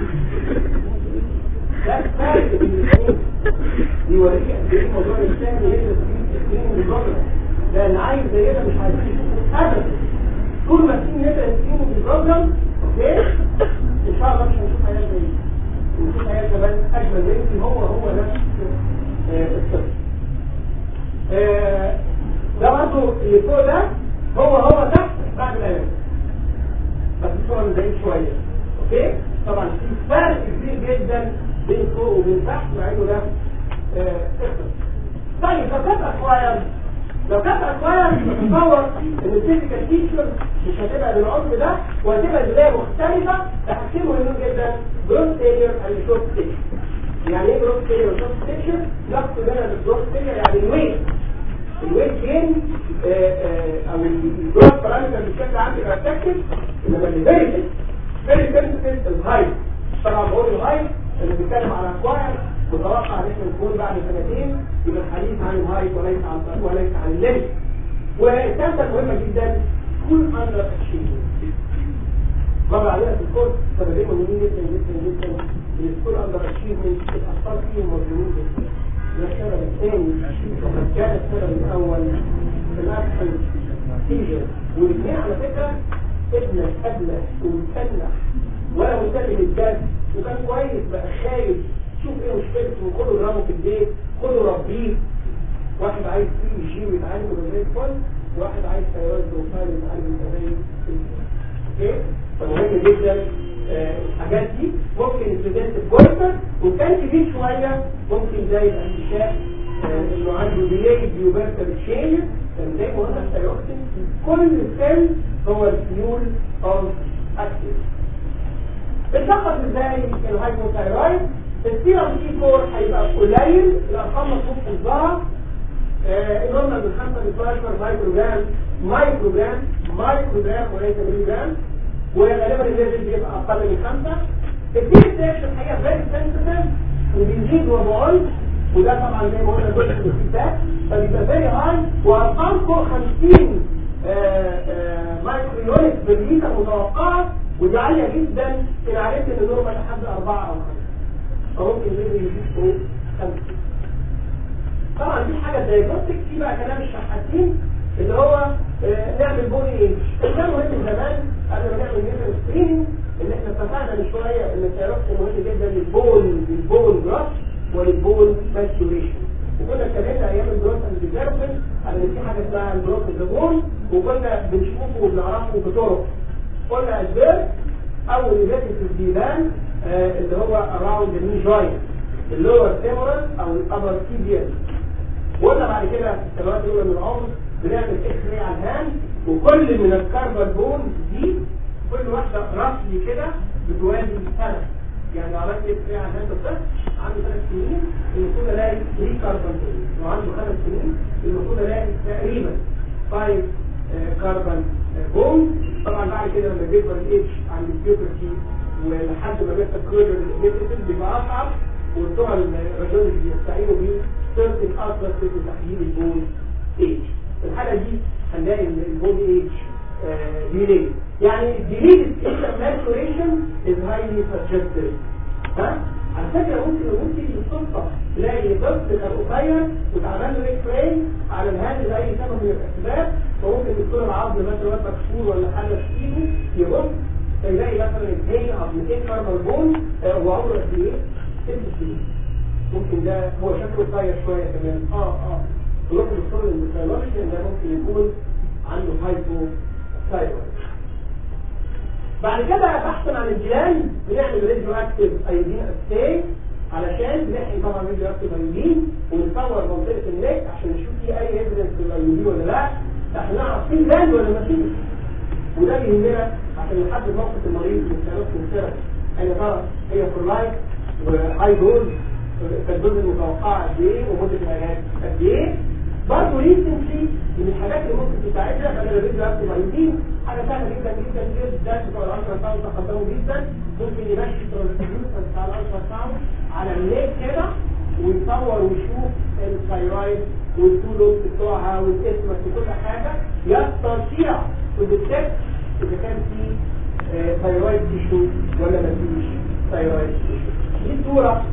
ده فارق بين الاثنين يوريك قد ايه موضوع الانسان يقدر يسكرين بالبروجرام لان عايز زي ده مش عايز ابدا طول ما السين يقدر يسكرين بالبروجرام اوكي ان شاء الله مش هنشوف حياه زي دي ونشوف حياه كمان اجمل منك هو هو نفس آه، الطفل آه، ده برضه اللي فوق ده هو هو تحت بعد الايام بس الصوره من بعيد شويه اوكي طبعا في فرق كبير جدا بين فوق وبين تحت مع انه ده آه، اختر طيب لو كانت اكواير لو كانت اكواير تتصور ان الفيزيكال تيشر مش هتبقى بالعمر ده وهتبقى بدايه مختلفه بحاجتين مهمين جدا جروث فيلير اند شورت ستيشن يعني ايه جروث فيلير وشورت ستيشن نقصد منها بالجروث فيلير يعني الويت الويت جين او الجروث بارامتر بشكل عام بيبقى افكتيف انما اللي فيري فيري سنسيتيف الهايت طبعا بقول الهايت اللي بيتكلم على اكواير متوقع ان احنا نكون بعد سنتين يبقى الحديث عن الهايت وليس عن وليس عن الليمت والثالثه مهمه جدا كل اندر اتشيفمنت مر علينا في الكورس سببين مهمين جدا جدا جدا السكول اندر اتشيفمنت الاطفال فيهم مظلومين جدا ده السبب الثاني وقد كان السبب الاول الابسن سيجر والاثنين على فكره ابنك ابلك ومسلح ولا منتبه للجد وكان كويس بقى خايف شوف ايه مشكلته وخده ضربه في البيت خده ربيه واحد عايز فيه يجي ويتعلم من زي الفل واحد عايز تيارات بروفايل يتعلم زي الفل اوكي فمهم جدا آه، الحاجات دي ممكن البريزنت بوينتر وكان كبير شويه ممكن زي الانتشاء آه، انه عنده ديلي بيوبرتال تشينج كان زي ما قلنا الثيروكسين كل سيل هو الفيول اوف اكتيف بتشخص ازاي الهايبوثايرويد السيرم تي 4 هيبقى قليل الارقام مطلوب حفظها قلنا من 5 ل 12 مايكروجرام مايكروجرام مايكروجرام وليس مليجرام وغالبا الليفل بيبقى اقل من 5 التي ستيشن الحقيقه فيري سنسيتيف وبيزيد وبقول وده طبعا زي ما قلنا جزء من الفيدباك فبيبقى فيري هاي وارقام فوق 50 مايكرو يونت بالليتر متوقعه ودي عاليه جدا ان عرفت ان نورمال لحد 4 او 5 فممكن الليفل يزيد فوق 5 طبعا دي حاجه دايجنوستيك في بقى كلام الشحاتين اللي هو آه، نعمل بوني ايج كان مهم زمان قبل ما نعمل نيوتن سكريننج ان احنا اتفقنا من شويه ان التيروكس مهم جدا للبون للبون جراس وللبون ماتيوريشن وكنا اتكلمنا ايام الجروث اند ديفلوبمنت على ان في حاجه اسمها الجروث الزبون وكنا بنشوفه وبنعرفه بطرق قلنا اسباب اول ريليتد في الديبان آه، اللي هو اراوند الني جوينت اللور فيمورال او الابر تيبيال وقلنا بعد كده في السنوات الاولى من العمر بنعمل اكس راي على الهاند وكل من الكاربون بون دي كل واحده راسلي كده بتوازي سنه يعني لو عملت اكس راي على الهاند الطفل عنده ثلاث سنين المفروض الاقي 3 كاربون بون لو عنده خمس سنين المفروض الاقي تقريبا 5 كاربون بون طبعا بعد كده لما بيكبر الاتش عند البيوبرتي ولحد ما بيحصل كلوجر للابيثيل بيبقى اصعب وبتوع الرجال اللي بيستعينوا بيه سيرتن اثر في تحليل البون ايج في الحاله دي هنلاقي ان البون ايج ديلي يعني ديلي ماتوريشن از هايلي سجستيف ها على فكره ممكن ممكن بالصدفه تلاقي طفل كان قصير واتعمل له اكس راي على الهاند لاي سبب من الاسباب فممكن دكتور العظم مثلا وقت مكسور ولا حاجه في ايده يبص فيلاقي مثلا اثنين او 200 كاربون بون آه، وعمره قد ايه؟ ست سنين ممكن ده هو شكله قصير شويه كمان اه اه نروح للدكتور الميكانولوجي ان ده ممكن يكون عنده هايبو ثايرويد بعد كده بحثا عن الجيران بنعمل راديو اكتيف ايودين اساي علشان بنحقن طبعا راديو اكتيف ايودين ونصور منطقه النك عشان نشوف في اي ايفيدنس للايودين ولا لا عشان نعرف في جراند ولا ما فيش وده بيهمنا عشان نحدد موقف المريض من الثلاث سنسرة ان ترى هي فور وهاي دوز فالدوز المتوقعه قد ايه ومده العلاج قد ايه برضه ريسنتلي من الحاجات اللي ممكن تساعدنا بدل الريديو اكتيف ايودين حاجه سهله جدا جدا جدا بتوع الالترا ساوند تقدموا جدا ممكن يمشي الترانسفيوز بتاع الالترا ساوند على الليل كده ويصور ويشوف الثايرويد والتو لوبس بتوعها والاسمس وكل حاجه يستطيع تو ديتكت اذا كان في ثايرويد تيشو ولا ما فيش ثايرويد تيشو دي صورة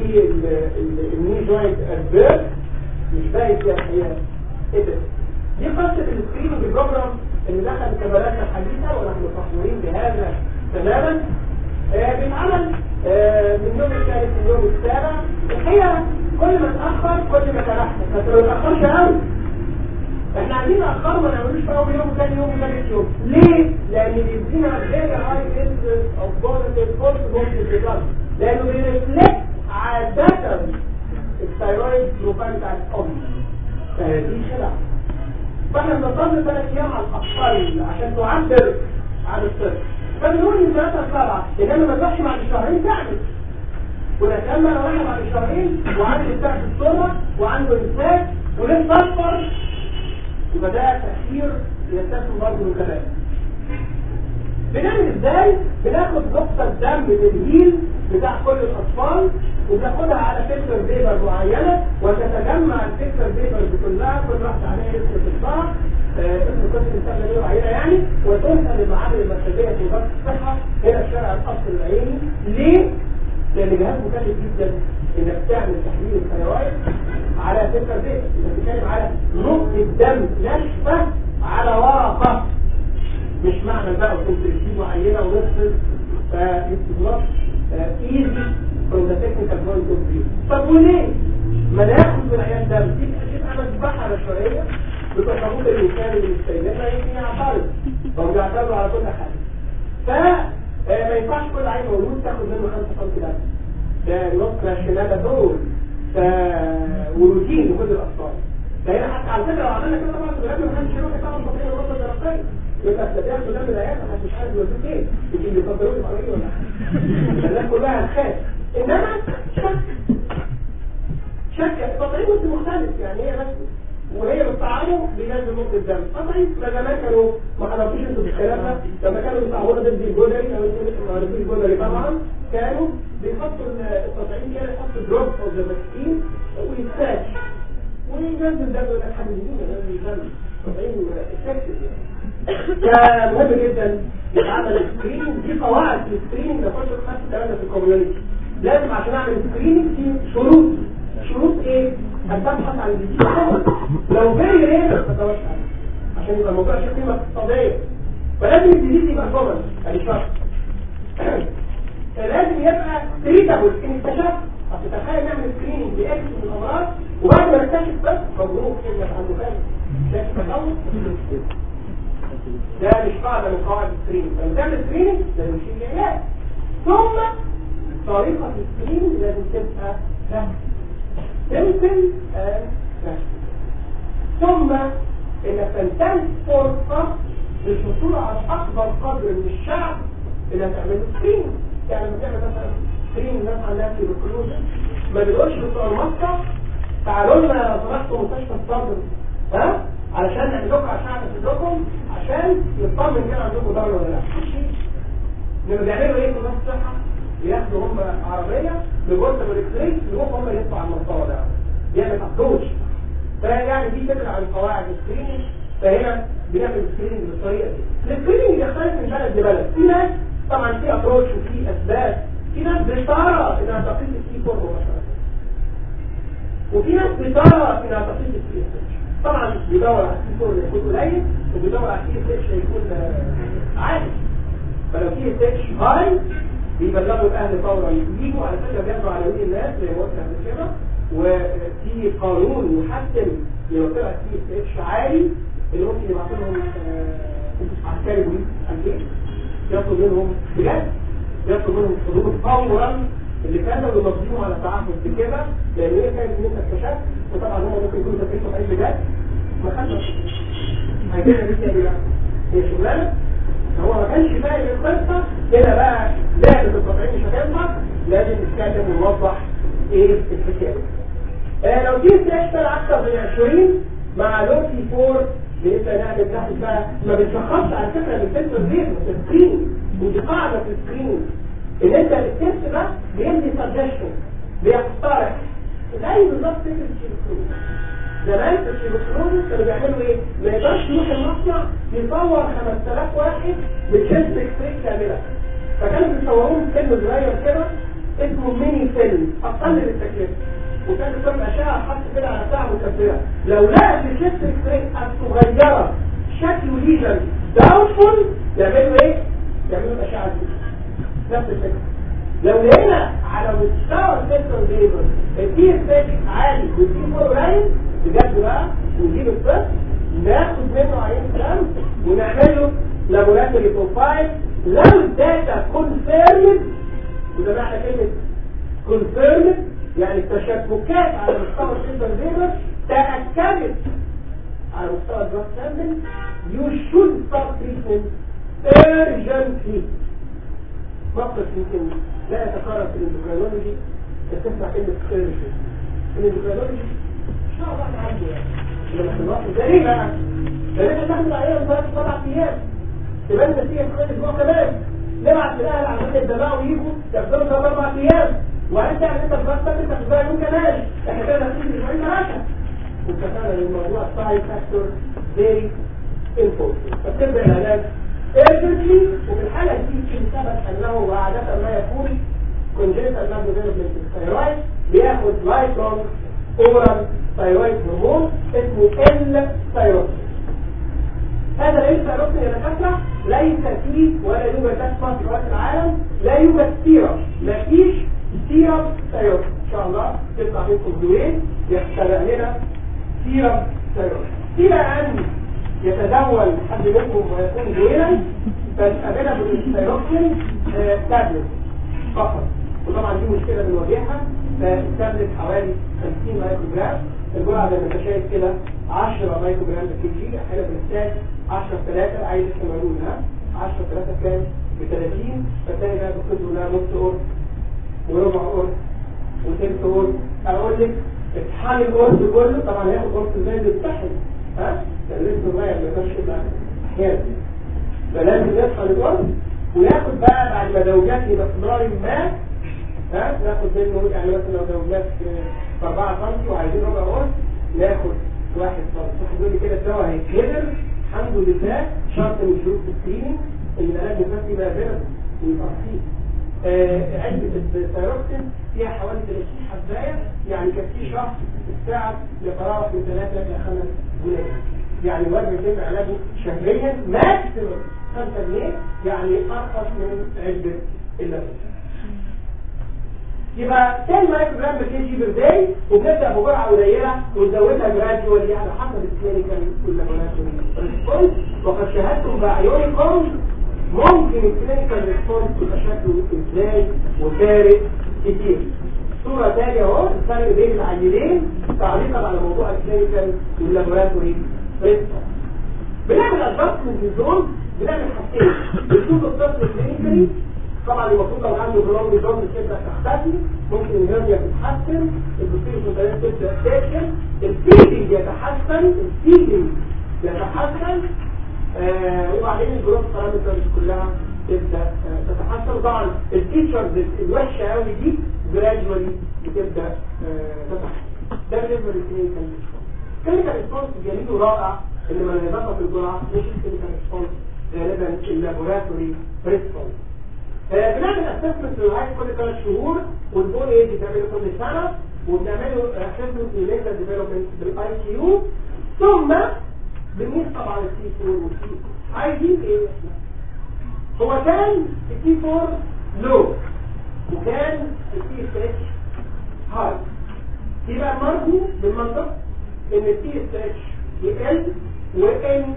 للني جوينت ادبير مش باين فيها الحقيقة ايه ده دي قصة السكريننج بروجرام اللي دخل كمالاتنا الحديثة ونحن فخورين بهذا تماما آه بيتعمل آه من اليوم الثالث لليوم السابع الحقيقة كل ما تأخر كل ما ترحل بس ما تأخرش قوي احنا عايزين نأخر ما نعملوش في اول يوم وثاني يوم وثالث يوم ليه؟ لأن بيدينا غير هاي انسنس اوف بوزيتيف فولس بوزيتيف ريزلت لأنه بيرفلكت عادة الثايرويد بروفايل بتاع الأم فدي خدعة فاحنا بنضل ثلاث ايام على الاطفال عشان تعبر عن الطفل فبنقول من ثلاثة لسبعة انما ما تروحش بعد شهرين تعمل ونتأمل لو احنا بعد شهرين وعنده بتاع الصومة وعنده انساك ولسه اصفر يبقى ده تأثير يستخدم برضه من كلام بنعمل ازاي؟ بناخد نقطة دم من الهيل بتاع كل الأطفال وتاخدها على فلتر بيبر معينة وتتجمع الفلتر بيبر كلها كل واحدة عليها اسم تطبع اسم قسم الإنسان غير عينة يعني وتنقل المعامل المركزية في وزارة الصحة هنا في شارع القصر العيني ليه؟ لأن جهاز مكلف جدا إنك تعمل تحليل الثيرويد على فلتر بيبر إنك بتتكلم على نقطة دم ناشفة على ورقة مش معنى بقى وكنت تجيب عينة ونفصل فيتبلط ايزي from the technical point of view طب وليه؟ ما ناخد من عيان دم تبقى تبقى مذبحة شوية بتصابوت الإنسان اللي مستيقظنا يمكن يعترض فهم بيعترضوا على كل حاجة ف ما ينفعش كل عين مولود تاخد منه 5 سم دم ده نص ناشونال دول ف وروتين لكل الأطفال فهنا حتى على فكرة لو عملنا كده طبعا في الغالب ما حدش يروح يتعامل بطريقة الغرفة الدراسية يبقى استدعاء كلها من العيال محدش مش عارف يودوك ايه يجي اللي يفضلوا لي بعربيه ولا حاجه الناس كلها هتخاف انما شك شك التطعيم مش مختلف يعني هي بس وهي بالطعام بينزل نقطة الدم تطعيم ما زمان كانوا ما عرفوش انتوا بالكلام ده لما كانوا بيطعمونا ضد الجولري او انتوا لسه ما عرفتوش الجولري طبعا كانوا بيحطوا التطعيم كده يحطوا دروب او ذا فاكسين ويتساش وينزل دم يقول لك حد يجيبه ينزل دم تطعيم افكتيف يعني فمهم جدا يتعمل سكريننج دي قواعد في السكريننج ده كله خدت الكلام ده في الكوميونتي لازم عشان اعمل سكريننج في شروط شروط ايه؟ ان تبحث عن الجديد لو فيري رير ما تدورش عليه عشان يبقى الموضوع شيء قيمه اقتصاديه فلازم الجديد يبقى كومن ادي شرط لازم يبقى تريتابل ان اكتشفت اصل تخيل نعمل سكريننج لاكس من الامراض وبعد ما نكتشف بس مبروك كلمه عنده فاهم شايف تطور ده مش قاعدة من قواعد السكريننج لما تعمل سكريننج لازم تشيل العلاج ثم طريقة السكريننج لازم تبقى سهلة سمبل ثم انك تنتهي فرصة للحصول على اكبر قدر من الشعب اللي هتعمله سكريننج يعني لما تعمل مثلا سكريننج ناس عندها تيبركلوزس ما بتقولش بتوع المصنع تعالوا لنا لو سمحتوا مستشفى الصدر ها علشان نعمل لكم عشان نعمل عشان نطمن كده عندكم دورة ولا لا لما بيعملوا ايه في نفس الصحة بياخدوا هم عربية بجرد بالإكسريك يروحوا هم يدفعوا على المستوى ده يعمل ابروش فيعني دي فكرة عن قواعد السكريننج فهنا بنعمل السكريننج بالطريقة دي السكريننج يختلف من بلد لبلد في ناس طبعا في ابروش وفي اسباب في ناس بترى انها تقيس السي فور مثلا وفي ناس بترى انها تقيس السي طبعا بيدور على السي فور يكون قليل وبيدور على السي اتش يكون عالي فلو في اتش هاي بيبلغوا الاهل فورا يجوا على فكره بياخدوا على ولي الناس زي ما قلت قبل كده وفي قانون يحتم لو طلع سي اتش عالي اللي ممكن يبعثوا لهم عسكري بوليس امريكي ياخد منهم بجد ياخد منهم حدود فورا اللي كانوا ينظموا على تعهد بكده لان هي كانت ان انت اكتشفت وطبعا هم ممكن يكونوا تكلفوا اي بجد ما خدش هيجينا دي تاني بقى هي شغلانه هو ما كانش فاهم القصه هنا بقى لعبه التطعيم مش هتنفع لازم نتكلم ونوضح ايه الحكايه آه لو في تشتغل اكثر من 20 مع لوتي 4 بنبدا نعمل تحت بقى ما بنشخصش على فكره بالفلتر ريت السكرين ودي قاعده في السكرين ان انت التست ده بيدي سجشن بيقترح زي بالظبط فكره الشيكوين زمان في الشيبوكلوز كانوا بيعملوا ايه؟ ما يقدرش يروح المصنع يصور 5000 واحد بتشيست اكس كامله فكانوا بيصوروهم فيلم صغير كده اسمه ميني فيلم اقل من التكلفه وكان بيصور اشعه حط كده على ساعه مكبره لو لقى في الشيست اكس الصغيره شكله ليجن داونفول يعملوا ايه؟ يعملوا الاشعه دي نفس الفكره لو لقينا على مستوى السيستم ليبر التي ستاتيك عالي والتي فور قليل بجد بقى نجيب الطفل ناخد منه عين كلام ونعمل له لابوراتوري بروفايل لو الداتا كونفيرمد وده معنى كلمه كونفيرمد يعني التشابكات على مستوى السيستم ليبر تاكدت على مستوى الدراج سامبل you should start treatment urgently فقط يمكن لا يتكرر في الاندوكرينولوجي تسمع كلمة سيرجن في الاندوكرينولوجي ان شاء الله نعالجه يعني لما في الوقت ده ليه بقى؟ ده ليه ناخد عليها ثلاث سبع ايام تبان نتيجة في خلال اسبوع كمان نبعت للاهل عشان يتبعوا ويجوا ياخدوا ثلاث اربع ايام وانت يعني انت بس انت تاخدها يوم كمان احنا كده هنسيب اسبوعين ثلاثة واتفقنا ان الموضوع سايد فاكتور فيري امبورتنت فتبدا العلاج urgently وفي الحالة دي ثبت انه عادة ما يكون congenital maldevelopment الثيرويد بياخد لايفلونج اورال ثيرويد هرمون اسمه ال ثيرويد هذا ال ثيرويد يا دكاتره ليس فيه ولا يوجد اسمه في وقت العالم لا يوجد سيرم مفيش سيرم ثيرويد ان شاء الله تطلع منكم دورين يخترع لنا سيرم ثيرويد الى ان يتداول حد منكم ويكون دويلا فنقابلها بالثيروكسين تابلت فقط وطبعا دي مشكله بنواجهها فالتابلت حوالي 50 مايكرو جرام الجرعه زي ما انت شايف كده 10 مايكرو جرام كي جي احيانا بنحتاج 10 3 عايز كمان ها 10 3 كام ب 30 فتلاقي بقى بتكون لها نص قرص وربع قرص وثلث قرص اقول لك اطحان القرص كله طبعا هياخد قرص زي بيتطحن ها لان لسه صغير ما يقدرش يبقى احيانا فلازم يصحى القرص وياخد بقى بعد ما زوجات بمقدار ما ها ناخد منه يعني مثلا لو زوجات في 4 سم وعايزين ربع قرص ناخد واحد سم واحد يقول لي كده الدواء هيتكبر الحمد لله شرط من شروط السكريننج ان العلاج المنفسي يبقى فيرب ويبقى فيه آه علبة الثيروكسين فيها حوالي 30 حباية يعني كفي شهر الساعة يتراوح من 3 إلى 5 جنيه يعني الوزن يتم علاجه شهريا ماكسيموم 5 جنيه يعني أرخص من علبة اللبن يبقى 10 مايكرو جرام كي جي بير داي وبنبدا بجرعه قليله ونزودها جراديولي على حسب الكلينيكال واللابوراتوري ريسبونس وقد شاهدتم بعيونكم ممكن الكلينيكال ريسبونس يبقى شكله ازاي وفارق كتير صورة تانية اهو الفرق بين العينين تعليقا على موضوع الكلينيكال واللابوراتوري ريسبونس بنعمل ادفانسمنت للزون بنعمل حاجتين بنشوف الطفل كلينيكالي طبعا المفروض لو عنده برامج نظام تبدا تختفي ممكن الهرنيا تتحسن البروتين الكونتيننت تبدا تاكل الفيلينج يتحسن الفيلينج يتحسن آه وبعدين الجروب بارامترز كلها تبدا آه تتحسن طبعا الفيتشرز الوحشه قوي دي جرادوالي بتبدا آه تتحسن ده بالنسبه للكلينيكال ريسبونس الكلينيكال ريسبونس جميل ورائع انما الاضافه في الجرعه مش الكلينيكال ريسبونس غالبا اللابوراتوري ريسبونس بنعمل اسسمنت للهاي كل ثلاث شهور والبون ايج بتعمله كل سنه وبنعمله اسسمنت لليزر ديفلوبمنت بالاي سي يو ثم بنقيس طبعا التي 4 والتي عايزين ايه هو كان التي 4 لو وكان التي اس اتش هاي يبقى مرجو بالمنطق ان التي اس اتش يقل وان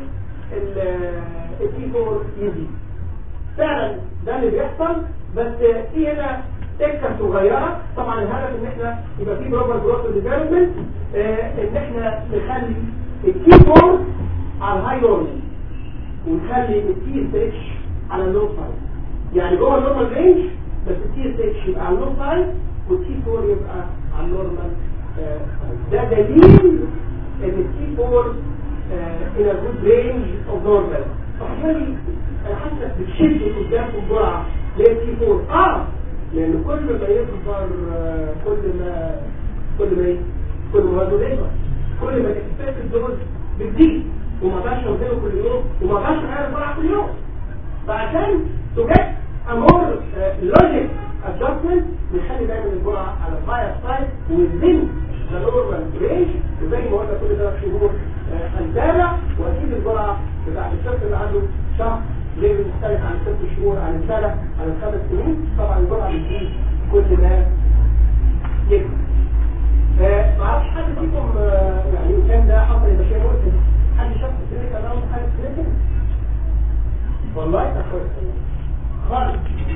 التي 4 يزيد فعلا ده اللي بيحصل بس في هنا تكه صغيره طبعا الهدف ان احنا يبقى في بروبر جروث ديفلوبمنت ان احنا نخلي الكي بورد على الهاي نورمال ونخلي التي اس اتش على اللو سايد يعني جوه النورمال رينج بس التي اس اتش يبقى على اللو سايد والتي 4 يبقى على النورمال ده دليل ان التي 4 in a good range of normal فحيالي انا حاسس بتشد قدام الجرعه ليه تي 4 اه لان كل ما يكبر كل ما كل ما كل ما وزنه يكبر كل ما تكتفاك الدوز بتزيد وما بقاش تنزله كل يوم وما بقاش تغير الجرعه كل يوم فعشان تجد امور لوجيك ادجستمنت بنخلي دايما الجرعه على الفاير سايد وذن ذا نورمال رينج وزي ما قلنا كل ثلاث شهور هنتابع واكيد الجرعه بتاعت الشخص اللي عنده شهر ليه مختلف عن ست شهور عن السنه عن الخمس سنين طبعا الجرعه بتزيد كل ما يكبر ما اعرفش حد فيكم يعني كان ده حصل يبقى شيء قلت حد شاف الكلينيك ده حاجه كلينيك والله ده كويس خالص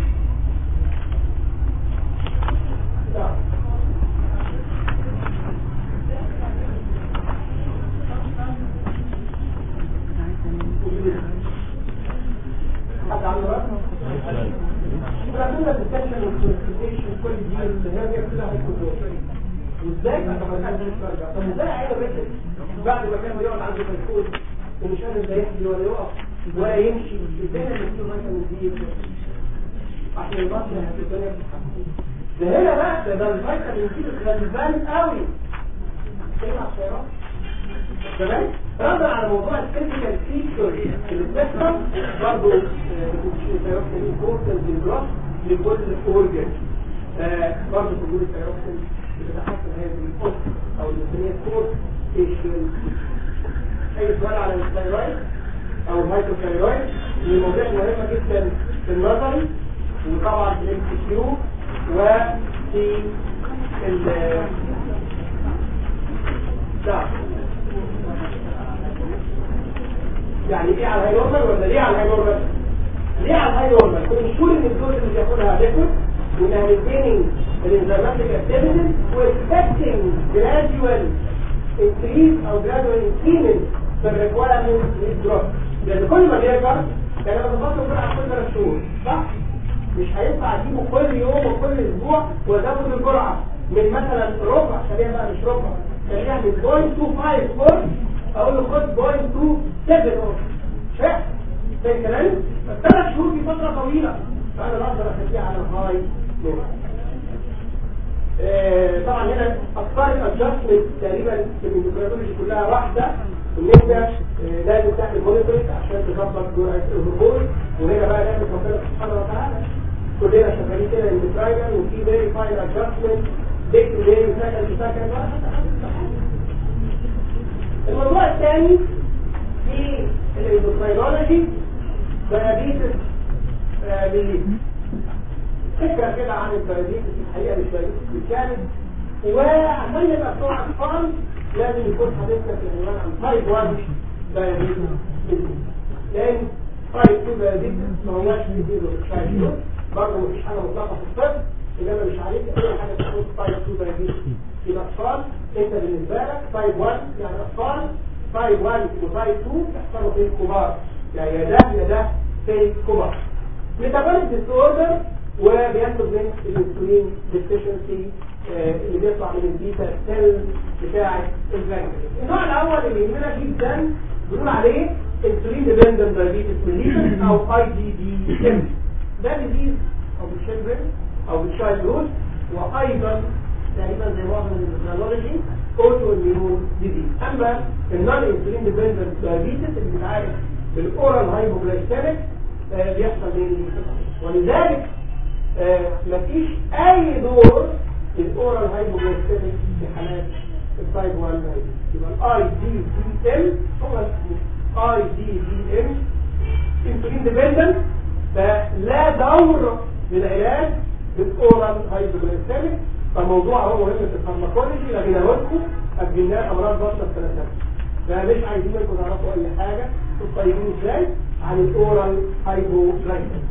لا حد عنده رأي؟ فعندنا الديتنشن والكونسلتيشن كل دي اللي هي كلها هيكون وازاي ما كانش يرجع طب ازاي عيل الرجل بعد ما كان بيقعد عنده مجهود ومش قادر لا يحكي ولا يقف ولا يمشي ازاي الدكتور مثلا دي عشان يبطل الدنيا ده هنا بقى ده ده الفيتامين دي غلبان قوي تسمع السيارات تمام ردا على موضوع الفيزيكال فيتشر السبيكترم برضه الثيروكسين امبورتنت للجراف لكل اورجن برضه وجود الثيروكسين بتتحسن هذه القص او الانسانيه كور اي سؤال على الثيرويد او الهايبوثيرويد الموضوع مهمه جدا في النظري وطبعا في الام سي كيو وفي ال يعني ايه على الهاي نورمال ولا ليه على الهاي نورمال ليه على الهاي نورمال كل شهور ان الدوز اللي بياخدها ليكويد وانها maintaining الانزيماتيك activity واكسبتنج gradual increase او gradual increment في الريكوايرمنت للدروب لان كل ما بيكبر يعني انا بفضل جرعه كل ثلاث شهور صح؟ مش هينفع اجيبه كل يوم وكل اسبوع وازود الجرعه من مثلا ربع خليها بقى مش ربع خليها من 0.25 قرص اقول له خد 0.27 قرص شايف زي كلامي الثلاث شهور دي فتره طويله فانا بقدر اخليها على الهاي نور آه طبعا هنا افكار الادجستمنت تقريبا في الميكروبيولوجي كلها واحده ان انت آه لازم تعمل مونيتورنج عشان تظبط جرعه الهرمون وهنا بقى نعمل ربنا سبحانه وتعالى كلنا شغالين كده اندوكراينال وفي فيري فاين ادجستمنت ديك تو داي وسكند تو سكند الموضوع الثاني في الاندوكراينولوجي دايابيتس بالليل فكرة كده عن الدايابيتس الحقيقة مش دايابيتس بالكامل وعشان نبقى بتوع اطفال لازم يكون حديثنا في العنوان عن تايب 1 دايابيتس لان تايب 2 دايابيتس ما هواش بيزيدوا الشايفين برضه مفيش حاجة مطلقة في الطب انما مش عليك اي حاجة تكون تايب 2 دايابيتس في الاطفال انت بالنسبة لك تايب 1 يعني اطفال تايب 1 وتايب 2 يحصلوا في الكبار يعني يا ده يا ده في الكبار ميتابوليك ديس اوردر وبيطلب من الانسولين ديفيشنسي اللي بيطلع من البيتا سيل بتاعه البنكرياس النوع الاول اللي يهمنا جدا بنقول عليه انسولين ديبندنت دايابيتس ميليتس او اي دي دي ام ده ديزيز او بالشيلدرن او بالشايلد هود وايضا تقريبا زي معظم البيولوجي اوتو اميون ديزيز اما النون انسولين ديبندنت دايابيتس اللي بيتعالج بالاورال هايبوجلايسيميك آه بيحصل من ولذلك آه مفيش اي دور للاورال هايبوجلايسيميك في حالات التايب 1 يبقى الاي دي دي ام هو اسمه اي دي دي ام انسولين ديبندنت فلا دور للعلاج بالاورال هايبوجلايسيميك فالموضوع هو مهم في الفارماكولوجي لكن اقولكم اجلناه امراض بشر ثلاثه فمش عايزين انكم تعرفوا اي حاجه تطيبين ازاي عن الاورال هايبوجلايسيميك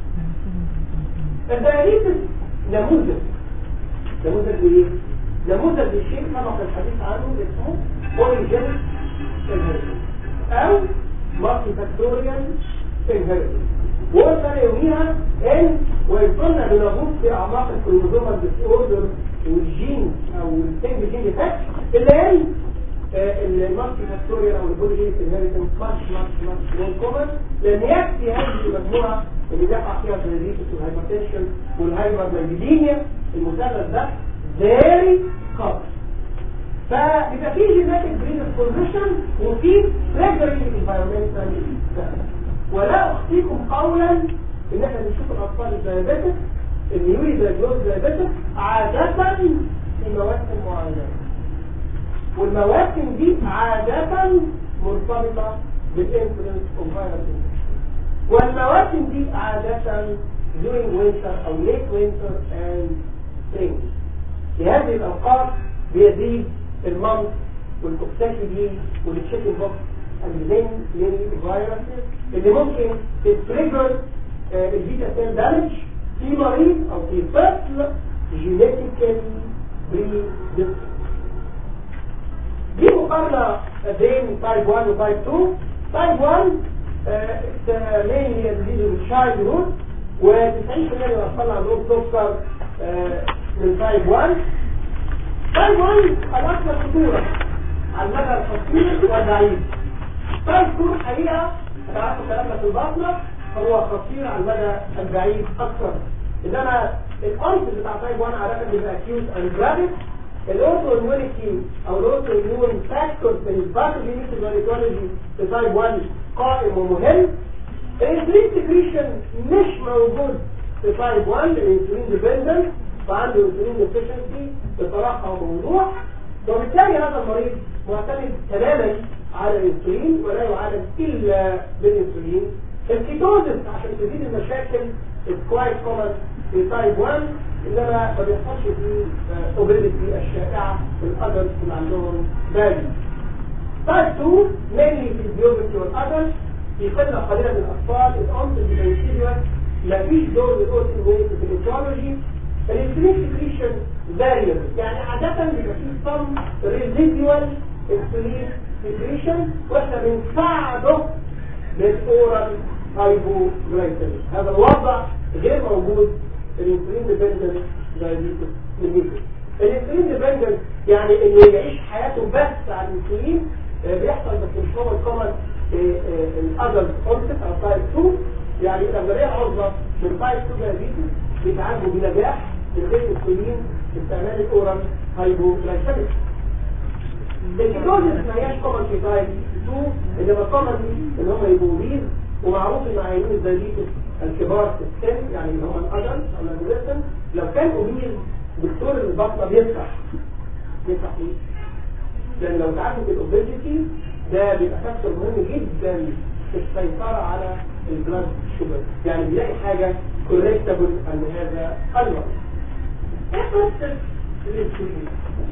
الدياليسيس نموذج نموذج لايه؟ نموذج لشيء سبق الحديث عنه اسمه اوريجينيك انهيرتنس او مالتي فاكتوريال انهيرتنس وقلنا يوميها ان وان كنا بنغوص في اعماق الكروموزومال ديس اوردر والجين او السنجل جين ديفكت الا ان المالتي فاكتوريال او البوليجينيك انهيرتنس ماتش ماتش ماتش مور كومن لان يكفي هذه المجموعه اللي بيقع فيها الدايابيتس والهايبرتنشن والهايبرلايبيديميا المثلث ده فيري خطر فبالتالي يبقى في جيناتيك بريدسبوزيشن وفي ريجولي انفايرمنتال ولا اخفيكم قولا ان احنا بنشوف الاطفال الدايابيتك النيوري دايجنوز دايابيتك عادة في مواسم معينة والمواسم دي عادة مرتبطة بالانفلونس اوف فيروس والمواسم دي عادة during winter او late winter and spring في هذه الاوقات بيزيد الممس والكوكساكي والتشيكن بوكس الزين للفيروسز اللي ممكن تتريجر البيتا سيل دامج في مريض او في طفل جينيتيكالي بري دي مقارنة بين تايب 1 وتايب 2 تايب 1 mainly يزيد من childhood هود و90% من الأطفال عندهم سكر من تايب 1 تايب 1 الأكثر خطورة على المدى القصير والبعيد تايب 2 الحقيقة هتعرفوا كلامنا في البطنة هو خطير على المدى البعيد أكثر إنما الأنس بتاع تايب 1 عادة بيبقى acute and rapid الاوتو اميونيتي او الاوتو اميون فاكتور في الباثوجينيك فاليتولوجي في تايب 1 قائم ومهم الانسولين سكريشن مش موجود في تايب 1 الانسولين ديبندنت فعنده انسولين ديفيشنسي بصراحه موضوع وبالتالي هذا المريض معتمد تماما على الانسولين ولا يعالج الا بالانسولين الكيتوزس عشان تزيد المشاكل is quite common في تايب 1 انما ما بيحصلش في اوبيليتي الشائعه في الادلت اللي عندهم بالي تايب 2 mainly في البيوبرتي والادلت في قله قليله من الاطفال الامر البيوتيريال ما فيش دور للاوتيميونيتي في الاتيولوجي الانسولين سكريشن فاريبل يعني عاده بيبقى فيه سم ريزيديوال انسولين سكريشن واحنا بنساعده بالاورال هايبوجلايسيميا هذا الوضع غير موجود الانسولين ديبندنت دايابيتس ميليتس الانسولين ديبندنت يعني انه يعيش حياته بس على الانسولين بيحصل بس مش هو الكومن الادلت اونست او تايب 2 يعني الاغلبيه العظمى من تايب 2 دايابيتس بيتعالجوا بنجاح من غير انسولين باستعمال الاورال هايبوجلايسيميك الكيتوزيس ما هياش كومن في تايب 2 انما كومن ان هم يبقوا بيز ومعروف ان عيانين الدايابيتس الكبار في السن يعني اللي هم الادلت او الادوليسنت لو كان اوبيز دكتور البطنه بيفتح بيفتح ايه؟ لان لو تعرفوا الاوبيزيتي ده بيبقى فاكتور مهم جدا في السيطره على البلاد شوجر يعني بيلاقي حاجه كوريكتابل ان هذا المرض ايه قصه الانسولين؟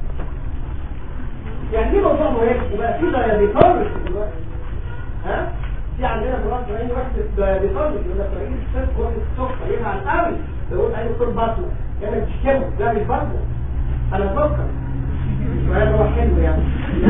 يعني دي موضوع مهم وبقى في دايابيتولوجي دلوقتي ها؟ في عندنا في مصر عين واحد بيطلق يقول لك رئيس السكر واحد السكر يزعل قوي يقول انا دكتور بطنه يعني بتشتمه لا مش بطنه انا سكر وهذا هو حلو يعني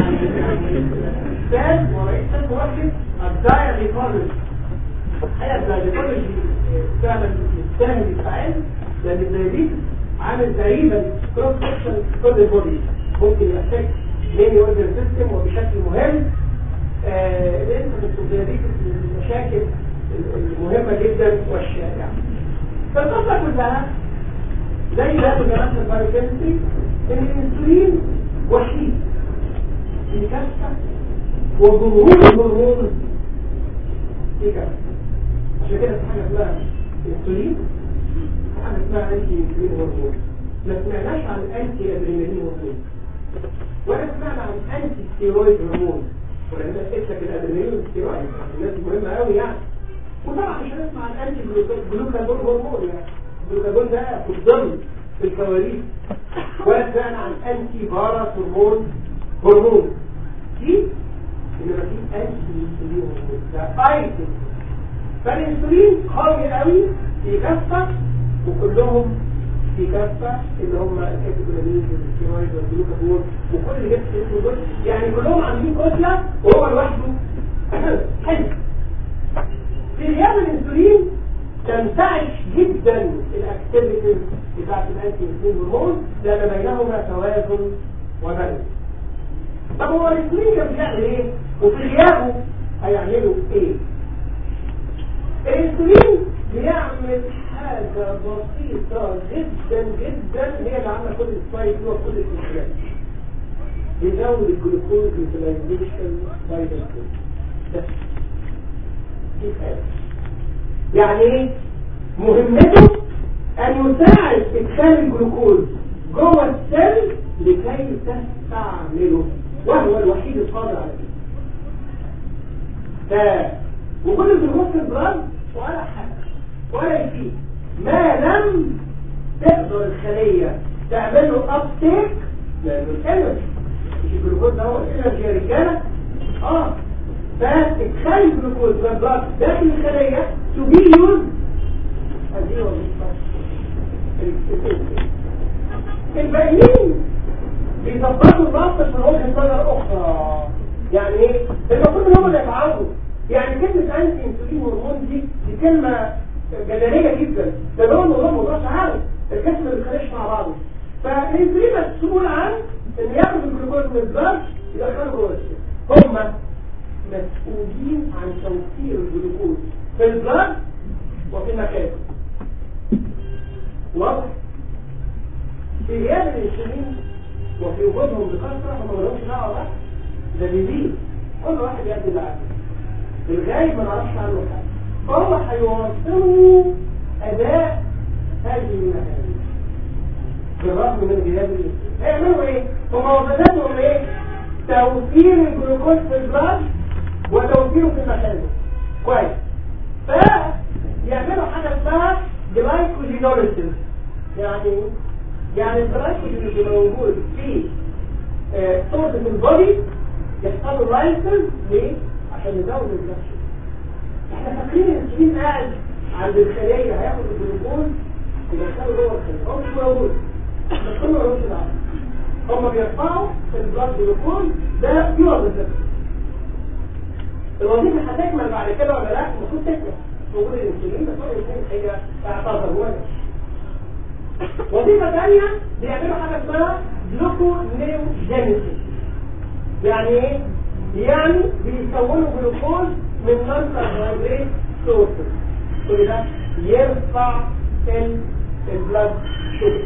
استاذ ورئيس السكر واحد الداير بيطلق الحقيقه الدايبيتولوجي فعلا يستاهل يتفعل لان الدايبيت عامل تقريبا كروس سكشن في كل البودي ممكن يأفكت مين يوزن سيستم وبشكل مهم الانترنت من المشاكل المهمة جدا والشائعة فالقصة كلها زي ذات جرات البايوكيمستري ان الانسولين وحيد في كافة وجمهور الهرمون في كافة عشان كده في حاجة اسمها انسولين في حاجة اسمها انتي انسولين هرمون ما سمعناش عن انتي ادرينالين هرمون ولا سمعنا عن انتي ستيرويد هرمون ولان اسمك الادرينالين والستيرويد الناس مهمه قوي يعني وطبعا مش هنسمع عن انتي جلوكاجون هرمون يعني الجلوكاجون ده في الضمن في الكواليس ولا سمعنا عن انتي فيروس هرمون هرمون دي انما في انتي انسولين هرمون ده ايتم فالانسولين قوي قوي في كفه وكلهم في كافة اللي هم الكاتيكولامين والستيرويد والجلوكاجون وكل جسم اسمه دول يعني كلهم عاملين كتلة وهو لوحده حلو في غياب الانسولين تنتعش جدا الاكتيفيتيز بتاعت الانتي انسولين هرمون لان بينهما توازن وبلد طب هو الانسولين كان بيعمل ايه؟ وفي غيابه هيعملوا ايه؟ الانسولين بيعمل حاجة بسيطة جدا جدا هي اللي عاملة كل السبايك وكل الانسولين بيزود الجلوكوز يوتيلايزيشن باي ذا يعني ايه مهمته ان يساعد ادخال الجلوكوز جوه السيل لكي تستعمله وهو الوحيد القادر على كده وكل الجلوكوز في البلاد ولا حاجه ولا يفيد ما لم تقدر الخليه تعمل له ابتيك لانه الانرجي مش الجلوكوز ده هو الانرجي يا رجاله اه فادخال الجلوكوز في البلاد داخل الخليه to be used هذه وظيفه الباقيين بيظبطوا الضغط في وجهه نظر اخرى يعني ايه المفروض ان هم اللي يتعاونوا يعني كلمه انتي انسولين هرمون دي دي كلمه جدليه جدا ده هو الموضوع موضوع تعاون الجسم ما بيتخانقش مع بعضه فالانسولين مسؤول عن ان ياخد الجلوكوز من البلد يدخله جوه الجسم هم مسؤولين عن توفير الجلوكوز في البلد وفي المكان واضح في غياب الانسولين وفي وجودهم بكثره هم ما لهمش دعوه بقى ده بيزيد كل واحد يأدي اللي عليه الغايب ما نعرفش عنه حاجه فهم هيوصلوا اداء هذه المهام بالرغم من غياب الانسولين هيعملوا ايه؟ هم وظيفتهم ايه؟ توفير الجلوكوز في البلد وتوفيره في المكان كويس فيعملوا حاجه اسمها جلايكوجينوليسيس يعني يعني الجلايكوجين اللي موجود في صورة البودي يحصل له لايسنس ليه؟ عشان يزود الجلايكوجين احنا فاكرين الانسولين قاعد عند الخلية هياخد الجلوكوز يدخله جوه الخلية هو مش موجود بس هم ملوش دعوه هم بيرفعوا البلاد جلوكوز ده في وظيفته الوظيفة هتكمل بعد كده ولا لا؟ المفروض تكمل وجود الانسولين بس هو الانسولين هي اعتذر هو وظيفة ثانية بيعملوا حاجة اسمها جلوكونيوجينيسيس يعني ايه؟ يعني بيكونوا جلوكوز من نون كربوهيدرات سورسز كل ده يرفع البلاد شوجر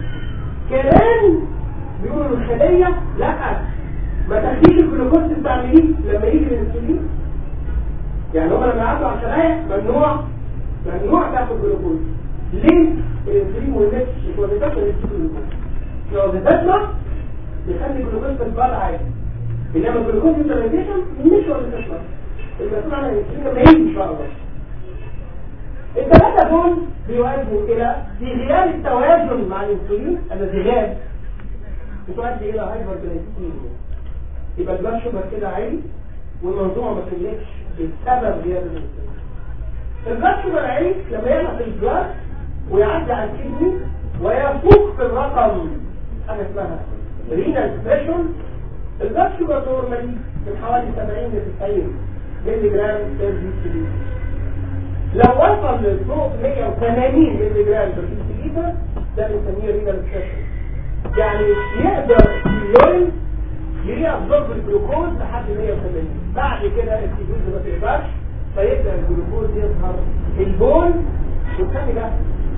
كمان بيقولوا الخلية لا ما تخليش الجلوكوز تستعمليه لما يجي الانسولين يعني هم لما يعدوا على الخلايا ممنوع ممنوع تاخد جلوكوز ليه الانسولين مهمته مش وظيفتنا الانسولين وظيفتنا نخلي الجلوكوز في البلد عادي انما الجلوكوز انترميديشن مش وظيفتنا المسؤول عن الانسولين لما يجي ان شاء الله الثلاثه دول بيؤدوا الى في غياب التوازن مع الانسولين الذي غاب بتؤدي الى هايبرجلايسيميا يبقى البلاد شوجر كده عالي والموضوع ما كلكش بسبب غياب الانسولين البلاد شوجر عالي لما يعمل في البلاد ويعدي على الكدني ويفوق في الرقم حاجه اسمها رينال سبيشن البلاد شوجر نورمالي من حوالي 70 ل 90 مللي جرام بير ديسيليتر لو وصل لفوق 180 مللي جرام بير ديسيليتر ده بنسميه رينال سبيشن يعني يقدر اليورين يابزورب الجلوكوز لحد 180 بعد كده الكيدوز ما تقدرش فيبدا الجلوكوز يظهر البون والثاني ده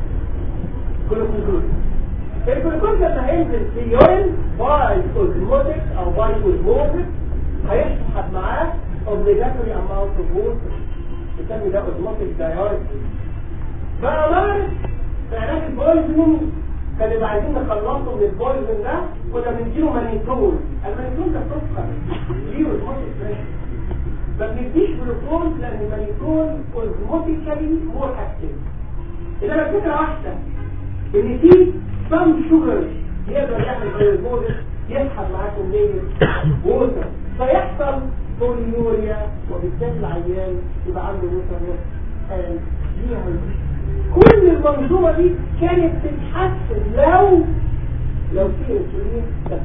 جلوكوز الجلوكوز لما هينزل في يورين باي اوزموتيك او باي اوزموتيك هيسحب معاه obligatory amount of water بنسمي ده اوزموتيك دايوريتي بقى مارس في علاج البويزنينج كان يبقى عايزين نخلصه من البويزن ده كنا بنديله مانيتول المانيتول ده سكر ليه اوزموتيك بريشر ما بنديش جلوكوز لان المانيتول اوزموتيكالي مور اكتيف انما الفكره واحده ان في سم شوجر يقدر يعمل جلوكوز يسحب معاه كميه ووتر فيحصل بوليوريا وبالتالي العيان يبقى عنده ووتر قال ليها كل المنظومه دي كانت تتحسن لو لو في انسولين بس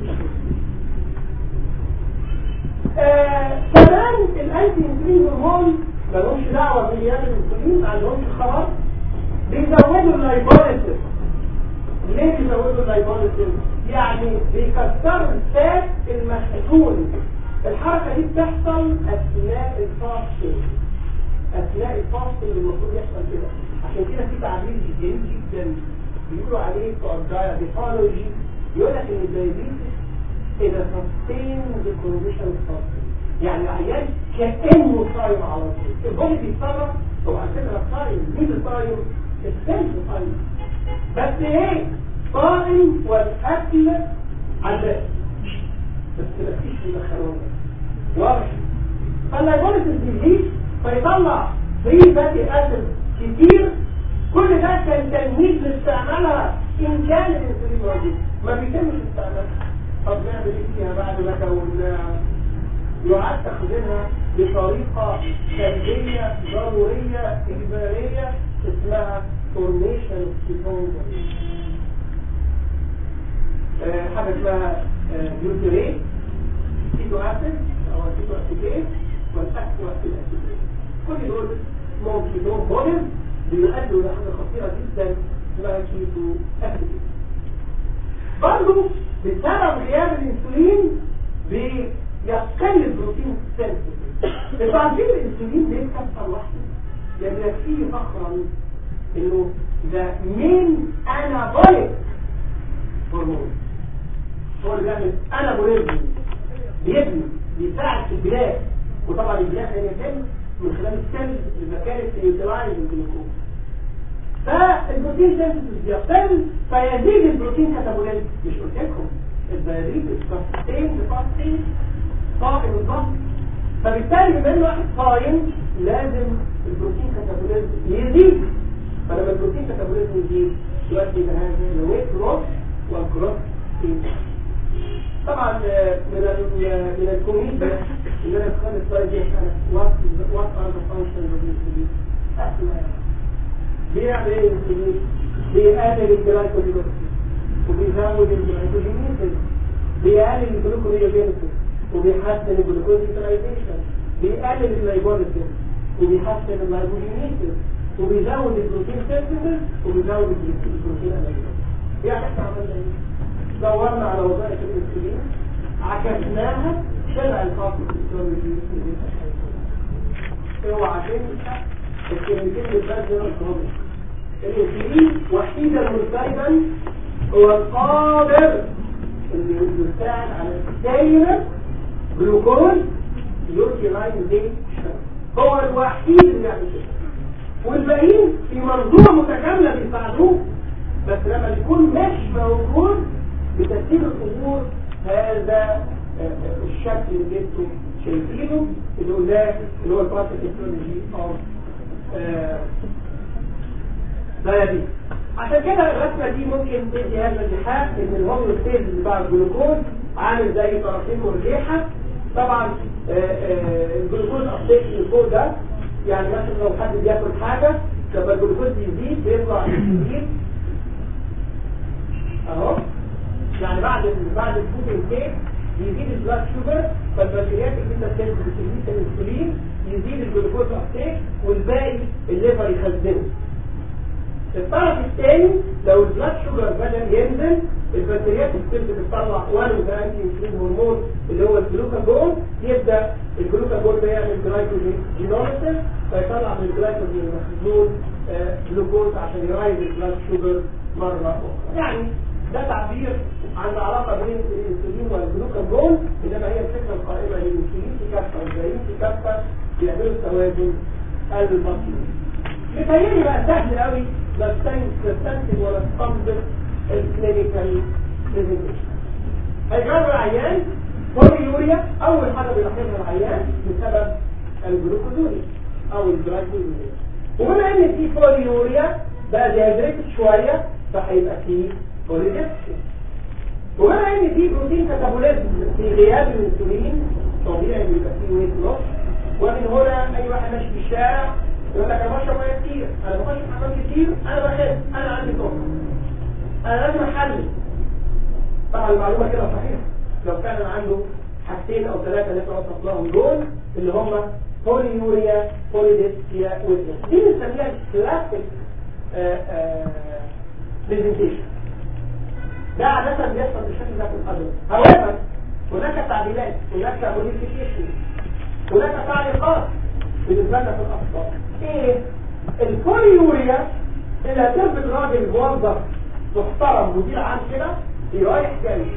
آه كمان الانتي انسولين هرمون ملهمش دعوه بغياب الانسولين ما عندهمش خبر بيزودوا اللايبوليسيس ليه بيزودوا اللايبوليسيس يعني بيكسروا الفات المشحون الحركه دي بتحصل اثناء الفاستنج اثناء الفاستنج المفروض يحصل كده عشان كده في تعبير جميل جدا بيقولوا عليه بتوع الدايابيتولوجي يقول لك ان الدايابيتس إذا sustained condition fasting يعني العيان كأنه صايم على طول الجمل بيتصرف هو على فكرة صايم مين الصايم؟ السلف صايم بس ايه؟ صائم والأكل عذاب بس مفيش مدخلون واضح فاللايبوليسيس بيزيد فيطلع فري فاتي اسيد كتير كل ده كان تمهيد لاستعمالها ان كان الانسولين موجود ما بيتمش استعمالها طب نعمل ايه فيها بعد ما كوناها يعاد تخزينها بطريقة سلبية ضرورية إجبارية اسمها formation of ketone آه، حاجة اسمها بيوتريت كيتو اسيد او كيتو اسيديت والاكتو اسيد اسيديت كل دول اسمهم كيتون بوليز بيؤدوا لحاجة خطيرة جدا اسمها كيتو اسيديت برضه بسبب غياب الانسولين بيقل البروتين سنسيتيف انتوا عارفين الانسولين ليه كبسه لوحده؟ لان يكفيه فخرا انه ده مين انابوليك هرمون هو اللي بيعمل انابوليزم بيبني بيساعد في البناء وطبعا البناء ده يتم من خلال السيل المكان السيوتلايز الجلوكوز فالبروتين سنسيتيف بيقل فيزيد البروتين كاتابوليزم مش قلت لكم البياريد السستين فاستين صائم الضغط فبالتالي بما انه واحد صايم لازم البروتين كاتابوليزم يزيد فلما البروتين كاتابوليزم يزيد يؤدي الى هذا الويت لوس والكروس طبعا من ال من الكوميديا ان انا اتخيل السلايد دي وات وات ار ذا فانكشن اوف الانسولين بيعمل ايه الانسولين بيقلل الجلايكوجينوسيس وبيزود الجلايكوجينوسيس بيقلل الجلوكوزيوجينوسيس وبيحسن الجلوكوز يوتيلايزيشن بيقلل اللايبوليسيس وبيحسن اللايبوجينيسيس وبيزود البروتين سينثيسيس وبيزود البروتين اناليسيس يعني احنا عملنا ايه؟ دورنا على وظائف الانسولين عكسناها طلع الخاص بالفسيولوجي اوعى تنسى الكلمتين اللي بقى زي ما قلتهم الانسولين وحيدا منفردا هو القادر اللي يساعد على السيرة جلوكوز يوتيلايزيشن هو الوحيد اللي يعمل كده والباقيين في منظومه متكامله بيساعدوه بس لما يكون مش موجود بترتيب الامور هذا الشكل اللي انتم شايفينه اللي قلناه اللي هو البارت تكنولوجي اوف دايابيتس عشان كده الرسمه دي ممكن تدي هذا الإيحاء ان الهوموستيز بتاع الجلوكوز عامل زي طرفين مرجحه طبعا الجلوكوز ابديت اللي فوق ده يعني مثلا لو حد بياكل حاجه لما الجلوكوز يزيد بيطلع يزيد اهو يعني بعد بعد الفود انتيك يزيد البلاد شوجر فالبكتيريات اللي انت بتكريس الانسولين يزيد الجلوكوز ابتيك والباقي الليفر يخزنه الطرف الثاني لو البلاد شوجر بدا ينزل البكتيريات السيل بتطلع وان وده انتي انسولين هرمون اللي هو الجلوكاجون يبدا الجلوكاجون ده يعمل جلايكوجينوليسيس فيطلع من الجلايكوجين المخزون جلوكوز عشان يرايز البلاد شوجر مره اخرى يعني ده تعبير عن العلاقه بين الانسولين والجلوكاجون انما هي الفكره القائمه للانسولين في كافه والجايين في كافه بيعملوا التوازن البطني متهيألي بقى سهل قوي لا تستنتج ولا تستنبط الكلينيكال بريزنتيشن هيجرب العيان بوليوريا اول حاجه بيلاحظها العيان بسبب الجلوكوزوريا او الجلايكوزوريا وبما ان في بوليوريا بقى ديهيدريتد شويه فهيبقى في بوليدكشن وبما ان في بروتين كاتابوليزم في غياب الانسولين طبيعي بيبقى فيه ويت لوس ومن هنا اي واحد ماشي في الشارع يقول لك انا بشرب ميه كتير انا بخش حمام كتير انا بخاف انا عندي طاقه انا لازم احلل طبعا المعلومه كده صحيحه لو كان عنده حاجتين او ثلاثه اللي احنا وصفناهم دول اللي هم بوليوريا بوليديسكيا ويتنس دي بنسميها كلاسيك برزنتيشن ده عادة بيحصل بالشكل ده في الأدلت however هناك تعديلات هناك موديفيكيشن هناك تعليقات بالنسبة لنا في الأطفال ايه البوليوريا اللي هتثبت راجل موظف محترم مدير عام كده رايح جاي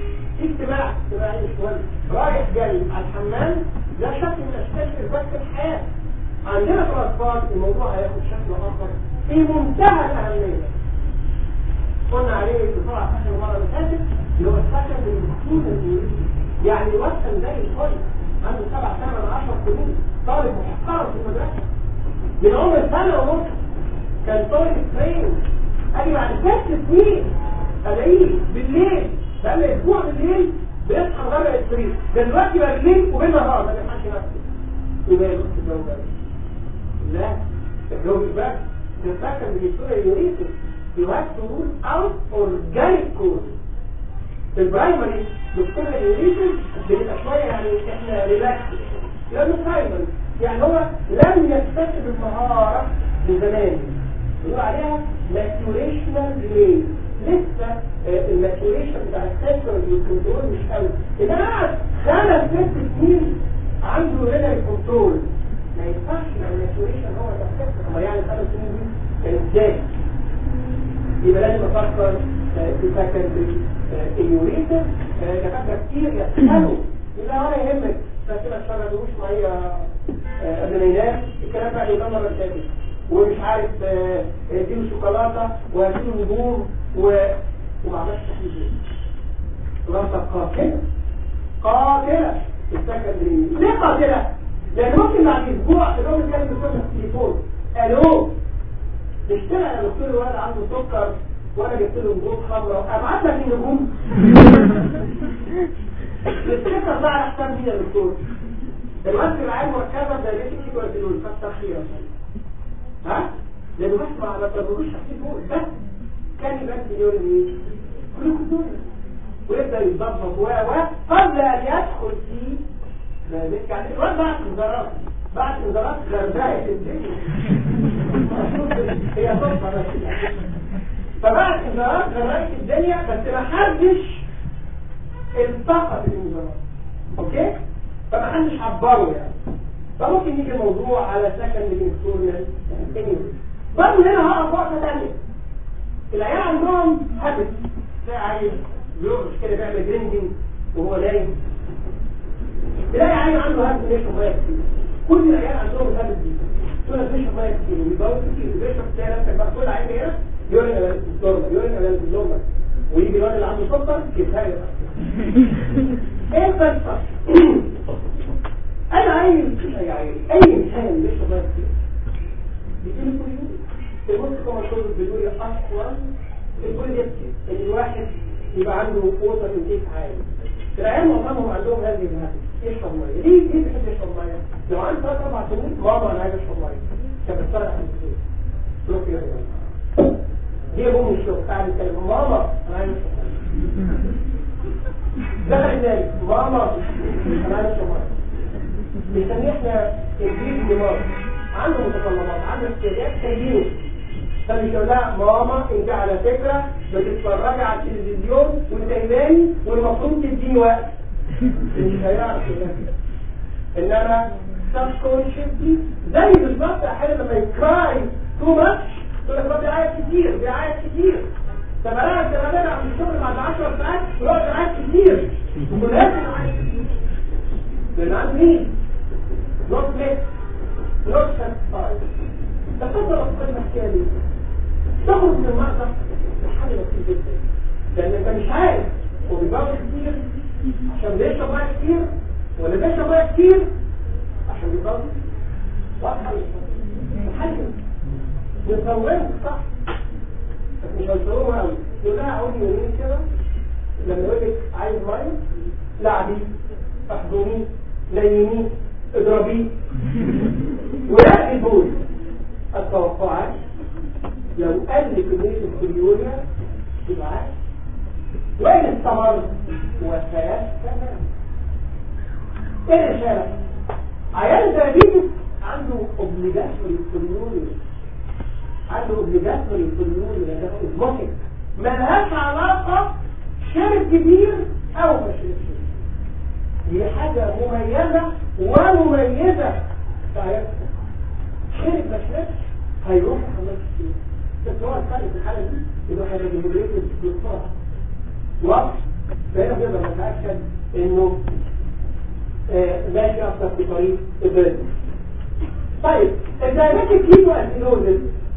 في اجتماع اجتماعي مش مهم رايح جاي على الحمام لا شك من اشكال ارباك في الحياه عندنا في الاطفال الموضوع هياخد شكل اخر في منتهى الاهميه قلنا عليه بسرعه اخر مره اللي فاتت اللي هو السكن بالمحدود يعني الواد كان زي الفل عنده سبع ثمان عشر سنين طالب محترم في المدرسه من عمر سنه ونص كان طالب ترين قال بعد ست سنين الاقيه بالليل بقى له اسبوع بالليل بيصحى غرق السرير ده دلوقتي بقى بالليل وبالنهار ما بيلحقش نفسه يبقى يبص الجو ده لا الجو بقى ده سكن بالدكتور يوريته you have to rule out organic causes في البرايمري دكتور اليوريتم بيبقى شويه يعني احنا ريلاكس لانه برايمري يعني هو لم يكتسب المهاره من زمان بيقول عليها ماتوريشنال ديلي لسه الماتوريشن بتاع السيكتور والكنترول مش قوي انما قعد خمس ست سنين عنده هنا الكنترول ما ينفعش مع الماتوريشن هو ده اما يعني خمس سنين دي كان ازاي يبقى لازم افكر في سكندري انيوريتر دكاتره كتير يسالوا يبقى ولا يهمك بس ما تشربوش ميه قبل ما ينام الكلام بقى يبقى مره ثانيه ومش عارف اديله شوكولاته واديله نجوم و وما عملش تحليل راسك قاتله قاتله السكندري ليه قاتله؟ لان ممكن بعد اسبوع تقوم تكلم الدكتور في التليفون الو تشتغل يا دكتور الولد عنده سكر وانا جبت له نجوم خضراء ابعت لك النجوم السكر بقى على حساب مين يا دكتور دلوقتي العين مركبه زي اللي انت قلت له الفتره خيره ها لانه بس ما ما تضروش تحسين فوق بس كان يبقى مليون ايه كلكم ويبدا يتظبط و و قبل ان يدخل في ذلك يعني الواد بعد انذارات بعد انذارات غرباء الدنيا هي صدفه بس فبعد انذارات غرقت الدنيا بس ما حدش التقط الانذارات اوكي فما حدش عبره يعني فممكن يجي الموضوع على سكن الانسورنال برضه هنا هقف وقفه ثانيه العيال عندهم هابت تلاقي عيل بيقعد كده بيعمل جريندنج وهو نايم تلاقي عيل عنده هابت بيشرب ميه كتير كل العيال عندهم الهابت دي تقول لك بيشرب ميه كتير وبيبقى كتير بيشرب تلاقي نفسك بقى كل عيل هنا يورين على النورمال يورين على النورمال ويجي الواد اللي عنده سكر كفايه ايه القصه؟ انا اي اي اي انسان بيشرب ميه كتير بيجيله كل يوم الوقت كما تقول بيقول اصلا الكل يبكي ان الواحد يبقى عنده قوه انتاج عالي العيال معظمهم عندهم هذه الهدف يشرب ميه ليه ليه بيحب يشرب ميه؟ لو عنده ثلاث اربع سنين ماما انا عايز اشرب ميه كانت بتتصرف على البيت تروح يا جماعه دي ابوه الشغل قاعد يتكلم ماما انا عايز اشرب ميه دخل النادي ماما انا عايز اشرب ميه بنسميه احنا تنفيذ دماغ عنده متطلبات عنده احتياجات سيئه فمش يقول لها ماما انت على فكره بتتفرجي على التلفزيون وسايباني والمفروض تديني وقت مش هيعرف كده انما subconsciously زي بالظبط احيانا لما يكراي تو ماتش تقول لك بيعيط كتير بيعيط كتير طب انا انت راجع من الشغل بعد 10 ساعات ورحت عيط كتير ولازم اعيط كتير لان عنده مين؟ نوت ميت نوت ساتسفايد تفضل أفضل محكالي تخرج من المرضى لحاجة بسيطة جدا لأن أنت مش عارف هو بيبقى كتير عشان بيشرب ميه كتير ولا بيشرب ميه كتير عشان بيبقى واضحة حاجة بنصورها صح بس مش هنصورها قوي يقول لها عودي يومين كده لما يقول لك عايز ميه لعبي احضنيه نيميه اضربيه ولا دول التوقعات لو قل كمية الكليوريا يبقى عايز وين استمر وثلاث سنوات ايه الرسالة عيال دايبيتس عنده اوبليجاتوري كليوريا عنده اوبليجاتوري كليوريا ده اوزموتيك ملهاش علاقة شرب كبير او ما شربش دي حاجة مميزة ومميزة في عيالك شرب ما شربش هيروح يحمل كتير بس هو الفرق في الحالة دي انه هيبقى جمهوريته بالصراحة واضح فهنا بنقدر نتاكد انه آه، ماشي اكتر في طريق البرد طيب الدايمتريك كيتو اسيدوزيس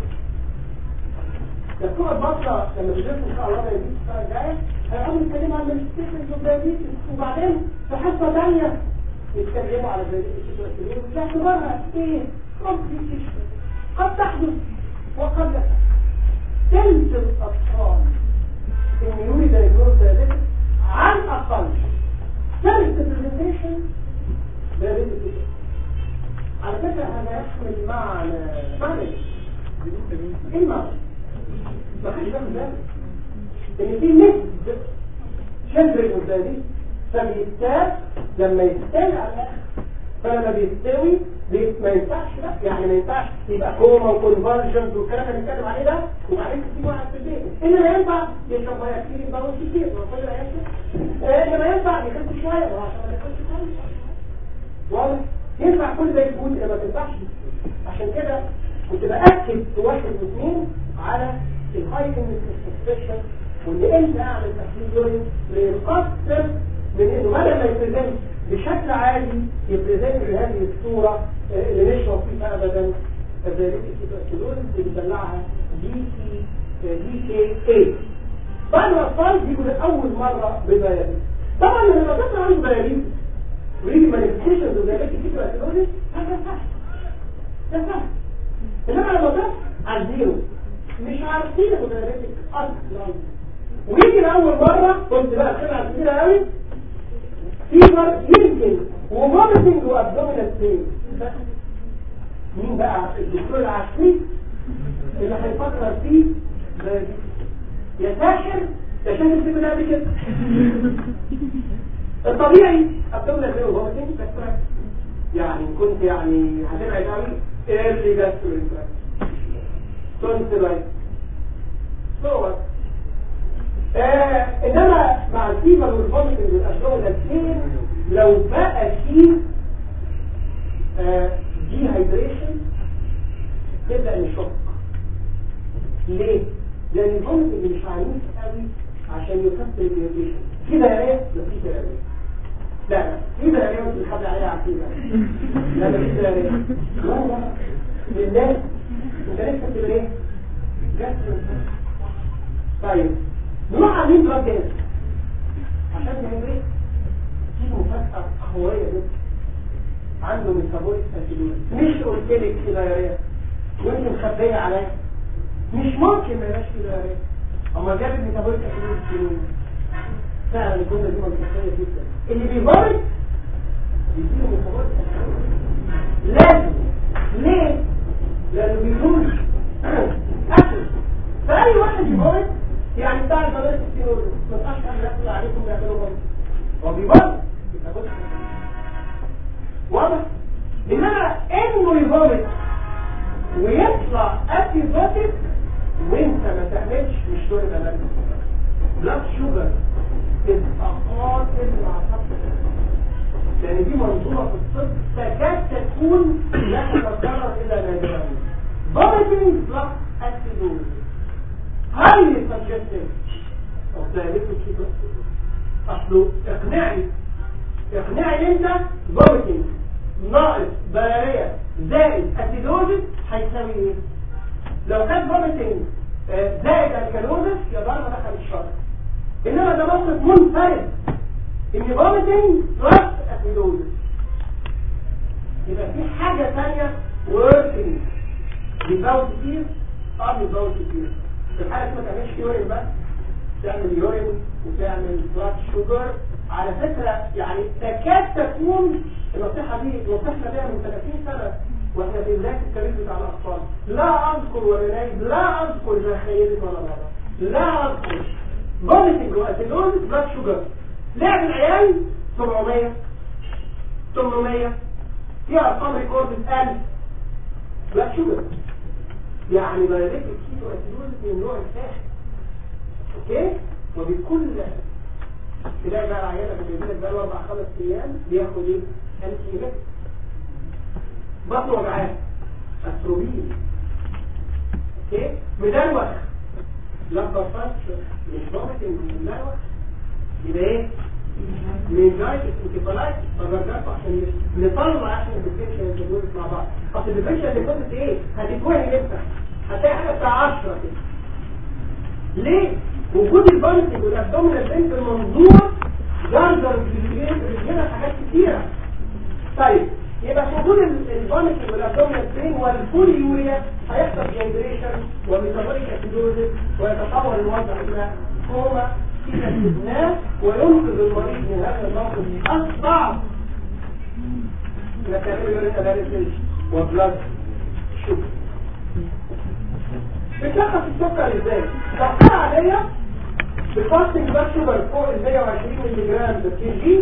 دكتور البطلة لما بيدرسوا ان شاء الله دايبيتس السنة الجاية هيقعدوا يتكلموا عن الستيشنز اوف دايبيتس وبعدين في حصة ثانية يتكلموا على الدايبيتس باعتبارها ايه؟ كومبليكيشن قد تحدث وقد لا تلت الاطفال ان يولد دايجنوز دايبيتس عن اقل ثالث برزنتيشن دايبيتس على فكرة هذا يحمل معنى معنى ايه المعنى؟ ما حدش ياخد باله ان في نسبة شجر قدامي فبيستاب لما يستوي على الاخر فلما بيستوي بي- ما ينفعش بقى يعني ما ينفعش يبقى كوما وكونفرجنت والكلام اللي بنتكلم عليه ده وبعدين تسيب واحد في البيت انما ينفع يشرب ميه كتير يبقى كتير وكل ما ينفع انما ينفع يخف شويه ما هو عشان ما يخفش كويس واضح ينفع كل ده يكون إنما ما تنفعش عشان كده كنت باكد في واحد واثنين على الهاي سسبشن وان انت اعمل تحليل يورين للقصر من انه بدل ما يبريزنت بشكل عادي يبريزنت بهذه الصوره آه، اللي نشرب فيها ابدا الدايركت كيتوكيدوز اللي بنسمعها دي سي دي كي اي بعد ما الاطفال بيجوا لاول مره بدايابيتس طبعا لما طفل عنده دايابيتس ويجي مانيفستيشنز ودايركت كيتوكيدوز هذا سهل ده سهل انما لما طفل عايزينه مش عارفين المدرسك اصلا ويجي لاول مره قلت بقى الخدعه كبيره قوي فيبر يمكن وماركتنج وابدومينال بين مين بقى الدكتور العسكري اللي هيفكر فيه ده يا ساحر يا شاهد في من قبل كده الطبيعي ابدومينال بين وماركتنج بس يعني كنت يعني هتبعد قوي ايرلي جاسترو تونسلايت صور آه انما مع الفيفر والفوميتنج والاشرار الاثنين لو بقى فيه آه دي هيدريشن تبدا نشك ليه؟ لان الفوميتنج مش عنيف قوي عشان يكسر الديهيدريشن كده يا ريت مفيش يا ريت لا لا كده يا ريت اللي خد عليها عقيده لا لا كده يا ريت لا لا لله انت لسه بتبقى ايه؟ طيب نروح على مين دلوقتي هنا عشان نعمل ايه في مفاجأة قوية جدا عنده ميتابوليك اسيدوز مش قلت لك كده يا ريت وانت مخبية عليا مش ممكن ما يبقاش كده يا ريت اما جاب الميتابوليك اسيدوز منين فعلا الجملة دي منطقية جدا اللي بيبارد بيجيله ميتابوليك اسيدوز لازم ليه؟ لانه بيقول أكل فأي واحد يبارد يعني بتاع المدارس السيول ما تبقاش حد يحصل عليكم ويعملوا برضه هو بيبارد يبقى بص واضح انما انه يبارد ويطلع اسيدوتيك وانت ما تعملش مش دور الالم بلاك شوجر تبقى قاتل مع صفحة لان دي منظومه في الطب تكاد تكون لا تتكرر الا نادرا vomiting plus acidosis highly suggestive of diabetic ketoacidosis اصله اقنعني اقنعني انت vomiting ناقص بلارية زائد اسيدوزس هيساوي ايه لو كان vomiting آه، زائد الكالوزس يبقى ما دخل الشر انما ده موقف منفرد ان vomiting plus acidosis يبقى في حاجة ثانية working بيباوت كتير اه بيباوت كتير في الحالة دي ما تعملش يورين بس تعمل يورين وتعمل بلاد شوجر على فكرة يعني تكاد تكون النصيحة دي نصيحنا بيها من 30 سنة واحنا في بداية الكارير بتاع الأطفال لا أذكر ولا نايم لا أذكر لا خيالي ولا مرة لا أذكر فوميتنج وأسيدوز بلاد شوجر لعب العيال 700 800 في أرقام ريكورد 1000 بلاد شوجر يعني بيادك الكيتو أسيدوز من النوع الفاخر اوكي وبكل تلاقي بقى العيانة بتجيلك بقى اربع خمس ايام بياخد ايه انتي هيك بطنه وجعان استروبين اوكي مدروخ لما فاش مش ضابط ان مدروخ يبقى ايه مينجايتس انكفالايتس فبرجعكم عشان نطلع عشان الديفينشن اللي مع بعض اصل الديفينشن اللي كنت ايه هتتوهم امتى هتلاقي حاجه بتاع 10 كده ليه وجود البانتنج والابدومينال بين في المنظومه جرجر بيجينا حاجات كتيره طيب يبقى في وجود البانتنج والابدومينال بين والفول يوريا هيحصل جنريشن وميتابوليك اسيدوزيس ويتطور الوضع الى كوما إذا استثناء وينقذ المريض من هذا الموقف الصعب نتعمل يوريك اناليسيس وبلاد شوف بتلخص السكر ازاي؟ ضغطها عادية بفاستنج بلاد شوجر فوق ال 120 مللي جرام بالكي جي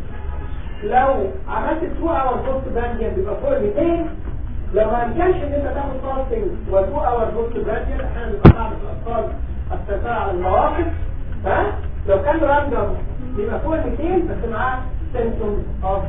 لو عملت 2 اور بوست برانديا بيبقى فوق ال 200 لو ما امكنش ان انت تاخد فاستنج و 2 اور بوست برانديا احيانا بيبقى صعب في الاطفال السيطره على المواقف ها لو كان راندوم بيبقى فوق ال 200 بس معاه symptoms of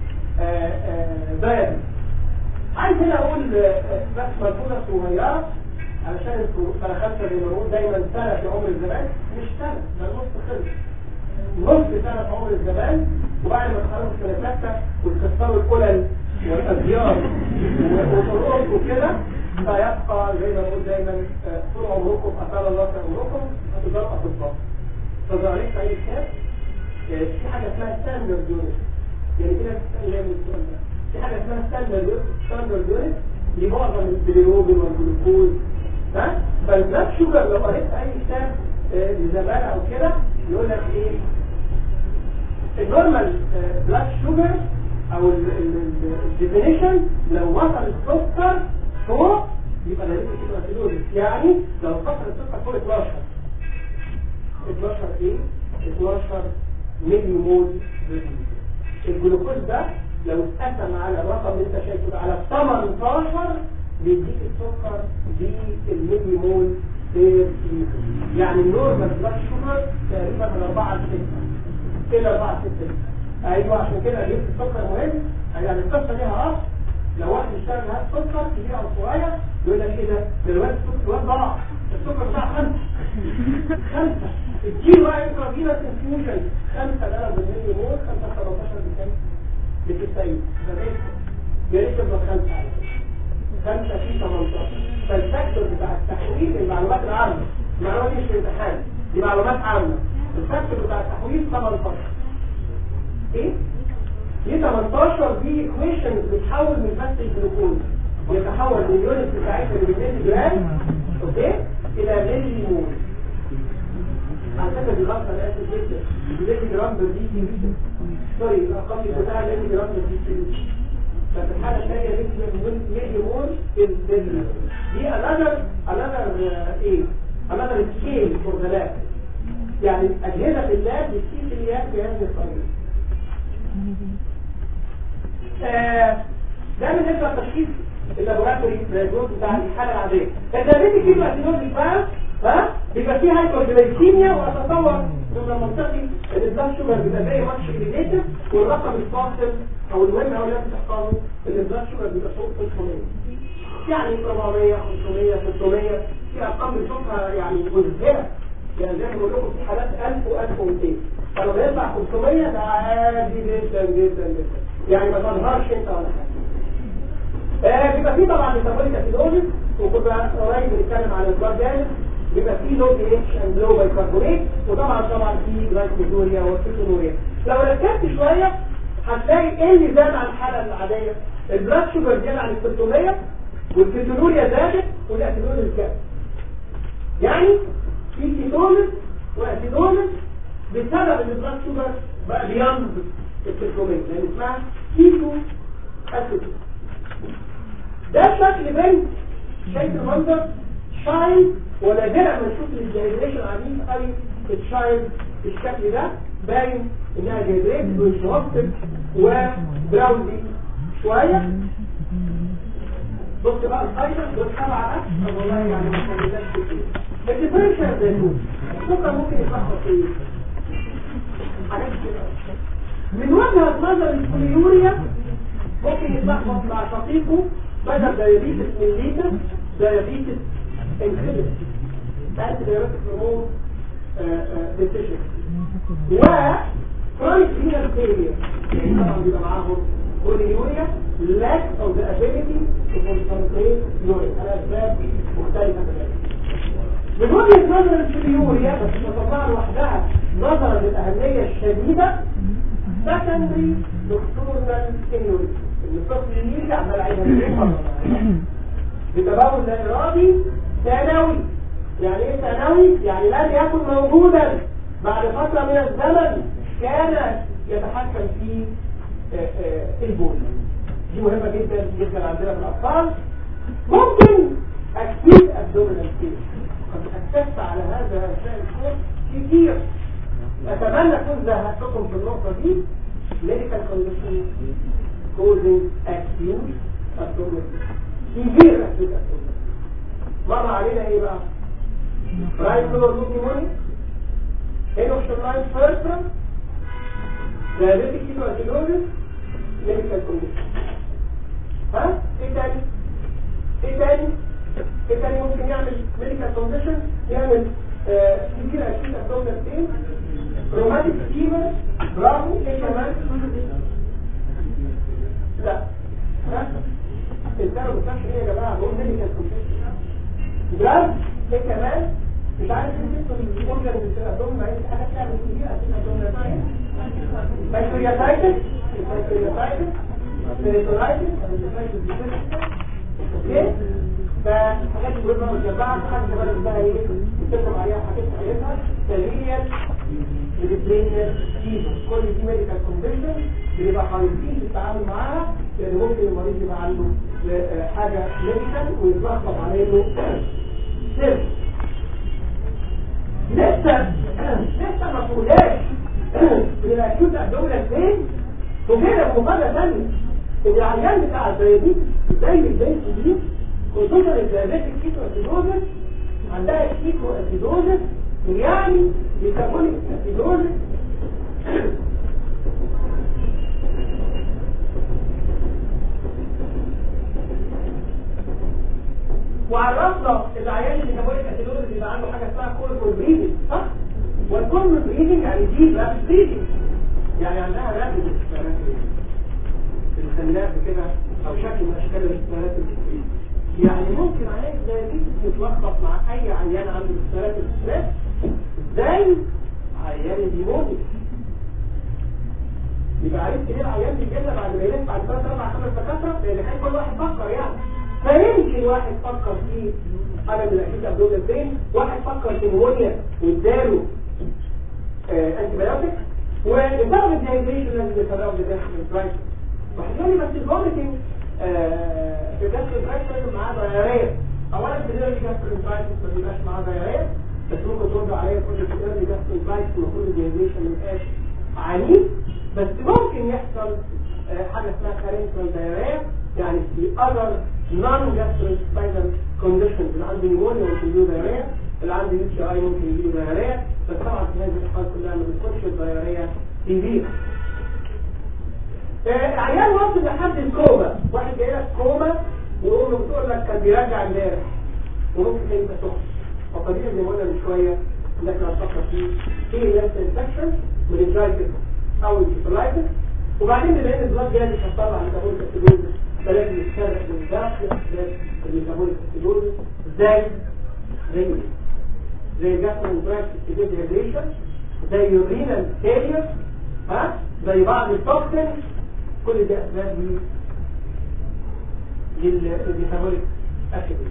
diabetes عايز هنا اقول بس ملحوظه صغيره علشان انتوا سنه خمسه زي ما بنقول دايما سنه في عمر الزمان مش سنه ده نص خلص نص سنه في عمر الزمان وبعد ما تخلصوا سنه سته وتكسروا الكلل والازيار وطرقكم وكده فيبقى زي ما بنقول دايما طول عمركم اطال الله في عمركم هتضرب اطباء فظهرت في اي كتاب في حاجه اسمها ستاندرد يونت يعني كده بتتكلم السؤال ده في حاجه اسمها ستاندرد ستاندرد يونت لمعظم البيليروبين والجلوكوز ها فالبلاد شوجر لو قريت اي كتاب لزمان او كده يقول لك ايه النورمال بلاد شوجر او الديفينيشن لو وصل السكر فوق يبقى ده كده اسيدوزيس يعني لو وصل السكر فوق 12 12 ايه 12 ملي مول الجلوكوز ده لو اتقسم على الرقم اللي انت شايفه ده على 18 بيديك السكر بالملي مول بير يعني النورمال بلاد شوجر تقريبا من 4 ل 6 الى 4 6 ايوه عشان كده جبت السكر مهم يعني القصه ليها اصل لو واحد اشتغل هات سكر كبير او صغير يقول لك ايه ده دلوقتي الواد ضاع السكر بتاع خمسه خمسه الكيلو بقى انترا فينس انفيوجن خمسه ده بالملي مول 5 13 بكام؟ ب 90 ده ليه؟ يا ريت يبقى خمسه على فكره خمسة في 18 فالفاكتور بتاع التحويل المعلومات العامة المعلومات دي مش امتحان دي معلومات عامة الفاكتور بتاع التحويل 18 ايه؟ دي 18 دي ايكويشن بتحول من بس الجلوكوز يتحول من اليونت بتاعتها من ملي جرام اوكي الى ملي مول على فكره دي غلطه انا اسف جدا ملي جرام بدي سوري الارقام بتاع ملي جرام بدي ففي الحالة الثانية ميدي مول دي another another ايه another scale for the lab يعني أجهزة اللاب بتقيس الياب بهذه الطريقة ده بالنسبة لتشخيص اللابوراتوري جروب بتاع الحالة العادية فالدابيتي كيلو اسيدوزيس بقى ها بيبقى فيه هايبرجلايكيميا واتصور من منطقي ان البلاد شوجر بيبقى زي ماتش اليفيتيف والرقم الفاصل او المهم او لازم تحفظه ان البلاد شوجر بيبقى فوق 500 يعني 400 500 600 في ارقام بنشوفها يعني مذهله يعني زي ما بقول لكم في حالات 1000 و1200 فلما يطلع 500 ده عادي جدا جدا جدا يعني ما تظهرش انت ولا حاجه آه بيبقى فيه طبعا ميتابوليك اسيدوزيس وكنا قريب بنتكلم عن البلاد بيبقى فيه لو دي اتش اند لو بايكربونات وطبعا طبعا فيه جلايكوزوريا وكيتونوريا لو ركزت شويه هتلاقي ايه اللي زاد عن الحاله العاديه البلاد شوجر زاد عن ال 300 والكيتونوريا زادت والاسيدوزيس زاد يعني في كيتونس واسيدوزيس بسبب ان البلاد شوجر بقى بينقص ال 300 لان اسمها كيتو اسيدوزيس ده شكل بنت شايف المنظر شايل ونادرا ما نشوف الجايدريشن عنيف قوي الشايل بالشكل ده باين انها جايدريت وشوفتد وبراوندي شوية بص بقى الايضا والسبعة ده طب والله يعني ما كملناش كتير الديفرنشال زيتون السكر ممكن يتلخبط في ايه؟ حاجات كتير من وجهة نظر البوليوريا ممكن يتلخبط مع شقيقه بدل دايابيتس ميليتس دايابيتس انكريبت انت دايابيتس هرمون ديفيشن و chronic renal failure يعني طبعا بيبقى معاهم كوليوريا lack of the ability to concentrate urine الأسباب مختلفة تماما من وجهة نظر الكوليوريا بس نطلعها لوحدها نظرا للأهمية الشديدة secondary nocturnal injury الطفل يجي عمال عينها بتبول لا إرادي ثانوي يعني ايه ثانوي؟ يعني لم يكن موجودا بعد فترة من الزمن كان يتحكم في البول دي مهمة جدا جدا عندنا في الأطفال ممكن أكيد أبدومينال كيس قد أكتشف على هذا الكورس كتير أتمنى أكون زهقتكم في النقطة دي medical condition causing acute abdominal severe acute abdominal مر علينا ايه بقى؟ رايت كولور نيموني هينوكسلاين فيرسترم diabetic ketoacidosis medical condition ها؟ ايه تاني؟ ايه تاني؟ ايه تاني ممكن يعمل medical condition يعمل كتير acute abdominal pain روماتيك فيبر برافو ايه كمان؟ لا ها؟ الدواء بتاعش ايه يا جماعه بقول ميديكال كونسيشن دراج ايه كمان مش عارف ايه تدخل اورجن بالسيراتوم ما هي حاجه بتعمل كتير اسيتاتوم بايكورياتايتس بايكورياتايتس سيريتورايتس اوكي فحاجات مهمه متجمعه حاجه كمان اسمها ايه بتكتب عليها حاجات حاجتها سيريال ميديترينيان فيفر كل دي ميديكال كونديشن بنبقى حريصين في التعامل معاها لان ممكن المريض يبقى عنده حاجه ميديكال ويتلخبط عليه سر لسه لسه ما فوقناش من الاكيوت ابدومينال بين وكده مفاجاه ثانيه ان العيان بتاع الدايابيتس زي البيت دي خصوصا الدايابيتك كيتو اسيدوزس عندها كيتو اسيدوزس يعني ميتابوليك اسيدوزس وعرفنا العيان اللي ميتابوليك اسيدوزس يبقى عنده حاجه اسمها كولكول بريدنج صح؟ والكولكول بريدنج يعني دي رابid بريدنج يعني عندها رابد الخلاف كده او شكل من اشكال الاسترات يعني ممكن عيان دايابيتس يتلخبط مع اي عيان عنده استرات الاسترات ازاي عيان الديموني يبقى عرفت ليه العيان بيجينا بعد ما يلف بعد ثلاث اربع خمس دكاتره لان كان كل واحد فكر يعني فيمكن واحد فكر في حاجه من الاكيد ابدومينال بين واحد فكر في نمونيا واداله انتي بايوتيك وبسبب الديهيدريشن لازم يتراوح بداخل البرايس واحد يقول لي بس الفوميتنج في داخل البرايس لازم معاه ضياريه اولا في داخل البرايس ما بيبقاش معاه ضياريه بس ممكن ترد عليا كل الكتاب اللي داخل البرايس المفروض الديهيدريشن ما يبقاش عنيف بس ممكن يحصل حاجه اسمها كارنتال ضياريه يعني في other non-gastrointestinal conditions اللي عنده نيمونيا ممكن يجيله ضياريه اللي عنده يو تي اي ممكن يجيله ضياريه بس طبعا في هذه الحالات كلها ما بتكونش الضياريه كبيره عيان وصل لحد الكوما واحد جاي لك كوما ويقول له بتقول لك كان بيرجع امبارح وممكن يبقى سخن فطبيعي زي ما قلنا من شويه ان احنا هنفكر فيه في نفس انفكشن والانجايتس او الانفلايتس وبعدين بما ان البلاد جاي هتطلع ميتابوليك اسيدوزس فلازم يتفرق من داخل اسباب الميتابوليك اسيدوزس ازاي؟ زي زي جاسترو براكس ديهيدريشن زي يورينال فيلير ها زي بعض التوكسين كل ده اسباب للميتابوليك اسيدوزس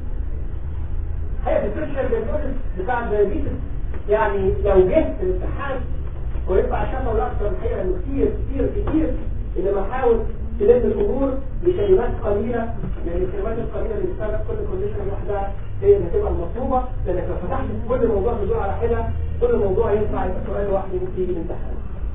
هي الفكره بتاع الدايابيتس يعني لو جه في الامتحان ويطلع شفوي اكثر الحقيقه انه كتير كتير كتير انما حاول تلم الامور بكلمات قليله لان الكلمات القليله اللي بتسبب كل كونديشن لوحدها هي اللي هتبقى المطلوبه لانك لو فتحت كل موضوع بدون على حده كل موضوع ينفع يبقى سؤال لوحده ممكن يجي الامتحان.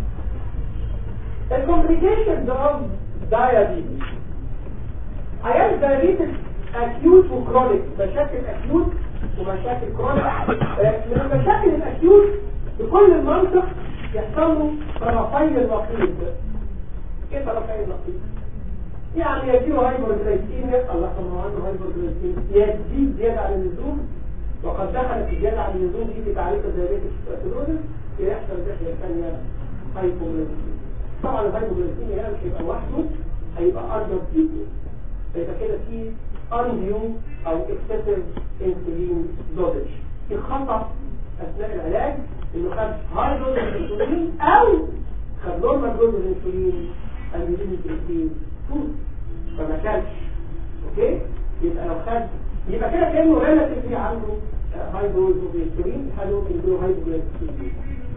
الكومبليكيشنز اوف دايابيتس عيان الدايابيتس اكيوت وكرونيك مشاكل اكيوت ومشاكل كرونيك من المشاكل الاكيوت بكل المنطق يحصل له طرفي النقيض ايه طرفي النقيض يعني يجيله هايبرجلايكيميا الله طبعا عنده هايبرجلايكيميا يزيد زياده عن اللزوم وقد دخلت الزياده عن اللزوم دي في تعريف الدايابيتس اسيدوزس يحصل الناحيه الثانيه هايبوغليسيميا طبعا الهايبوغليسيميا هنا مش هيبقى لوحده هيبقى اندر تريتمنت فيبقى كده في undue او excessive insulin dosage في خطأ اثناء العلاج انه خد هاي دوز انسولين او خد نورمال دوز انسولين and you didn't receive food فما كانش اوكي يبقى لو خد يبقى كده كانه ريلاتيفلي عنده هاي دوز اوف انسولين حد ممكن يديله هايبوغليسيميا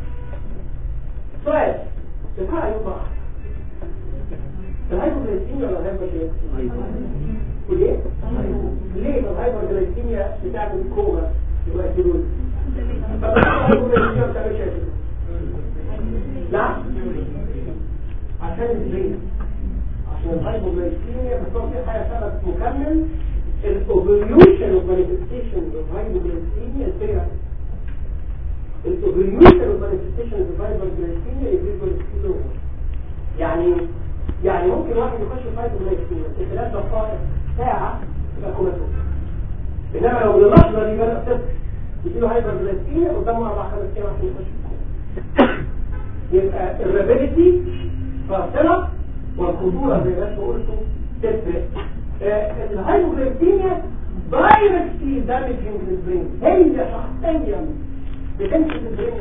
سؤال الحقيقه يوضح الهايبوغليسيميا ولا الهايبوغليسيميا وليه؟ ليه الهايبوغليسيميا بتعمل كوما دلوقتي دول طب الهايبوغليسيميا ما بتعملش كده لا عشان البرين عشان الهايبوغليسيميا بس هو في حاجه سبب مكمل الاوفريوشن اوف مانيفستيشن اوف هايبوغليسيميا الفيرا الاوفريوشن اوف مانيفستيشن اوف هايبوغليسيميا يبقى يعني يعني ممكن واحد يخش في هايبوغليسيميا في ثلاث دقائق ساعه يبقى كوماتوز انما لو اللحظه دي بدأ صفر يجيله هايبوغليسيميا قدامه اربع خمس ايام عشان يخش يبقى الرابيليتي فاصله والخطوره زي ما انتوا قلتوا تفرق الهايبوغليسيميا دايركتلي دامجنج للبرين هي شخصيا بتمشي في البرين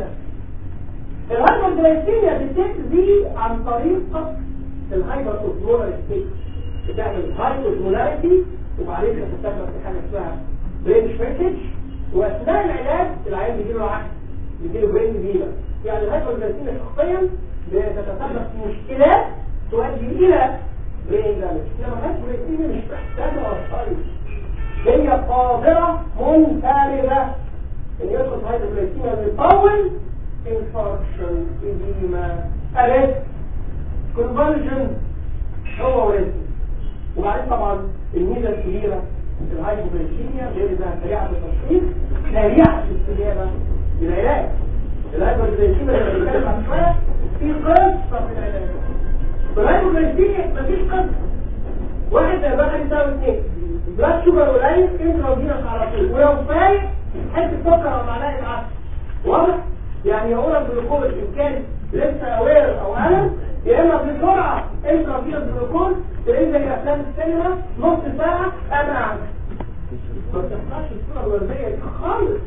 الهايبوغليسيميا بتأذي عن طريق الهايبر اوزمولار ستيت بتعمل هايبر اوزمولاريتي وبعدين تستخدم في حاجه اسمها برين شريكج واثناء العلاج العيان بيجيله العكس بيجيله برين ديما يعني الهايبوغليسيميا شخصيا بتتسبب في مشكلات تؤدي الى برين دامج انما الهايبوغليسيميا مش محتاجه اصلا هي قادره منفرده ان يدخل هايبوغليسيميا بيطول انفاركشن اديما ارست كونفرجن هو ورثه وبعدين طبعا الميزه الكبيره في الهايبوغليسيميا غير انها سريعه التشخيص سريعه الاستجابه للعلاج الهايبوغليسيميا اللي بنتكلم عن شويه في قصه في العلاج الهايبوغليسيميا مفيش قصه واحد زي واحد يساوي اثنين بلاد شوجر قليل انت لو جينا على طول ولو فايق حته سكر او معلقه عسل واضح يعني يقول لك جلوكوز ان كان لسه اوير او الم يا اما بسرعه انت فيها الجلوكوز تلاقي زي افلام السينما نص ساعه انا عندك ما بتحصلش الصوره الورديه دي خالص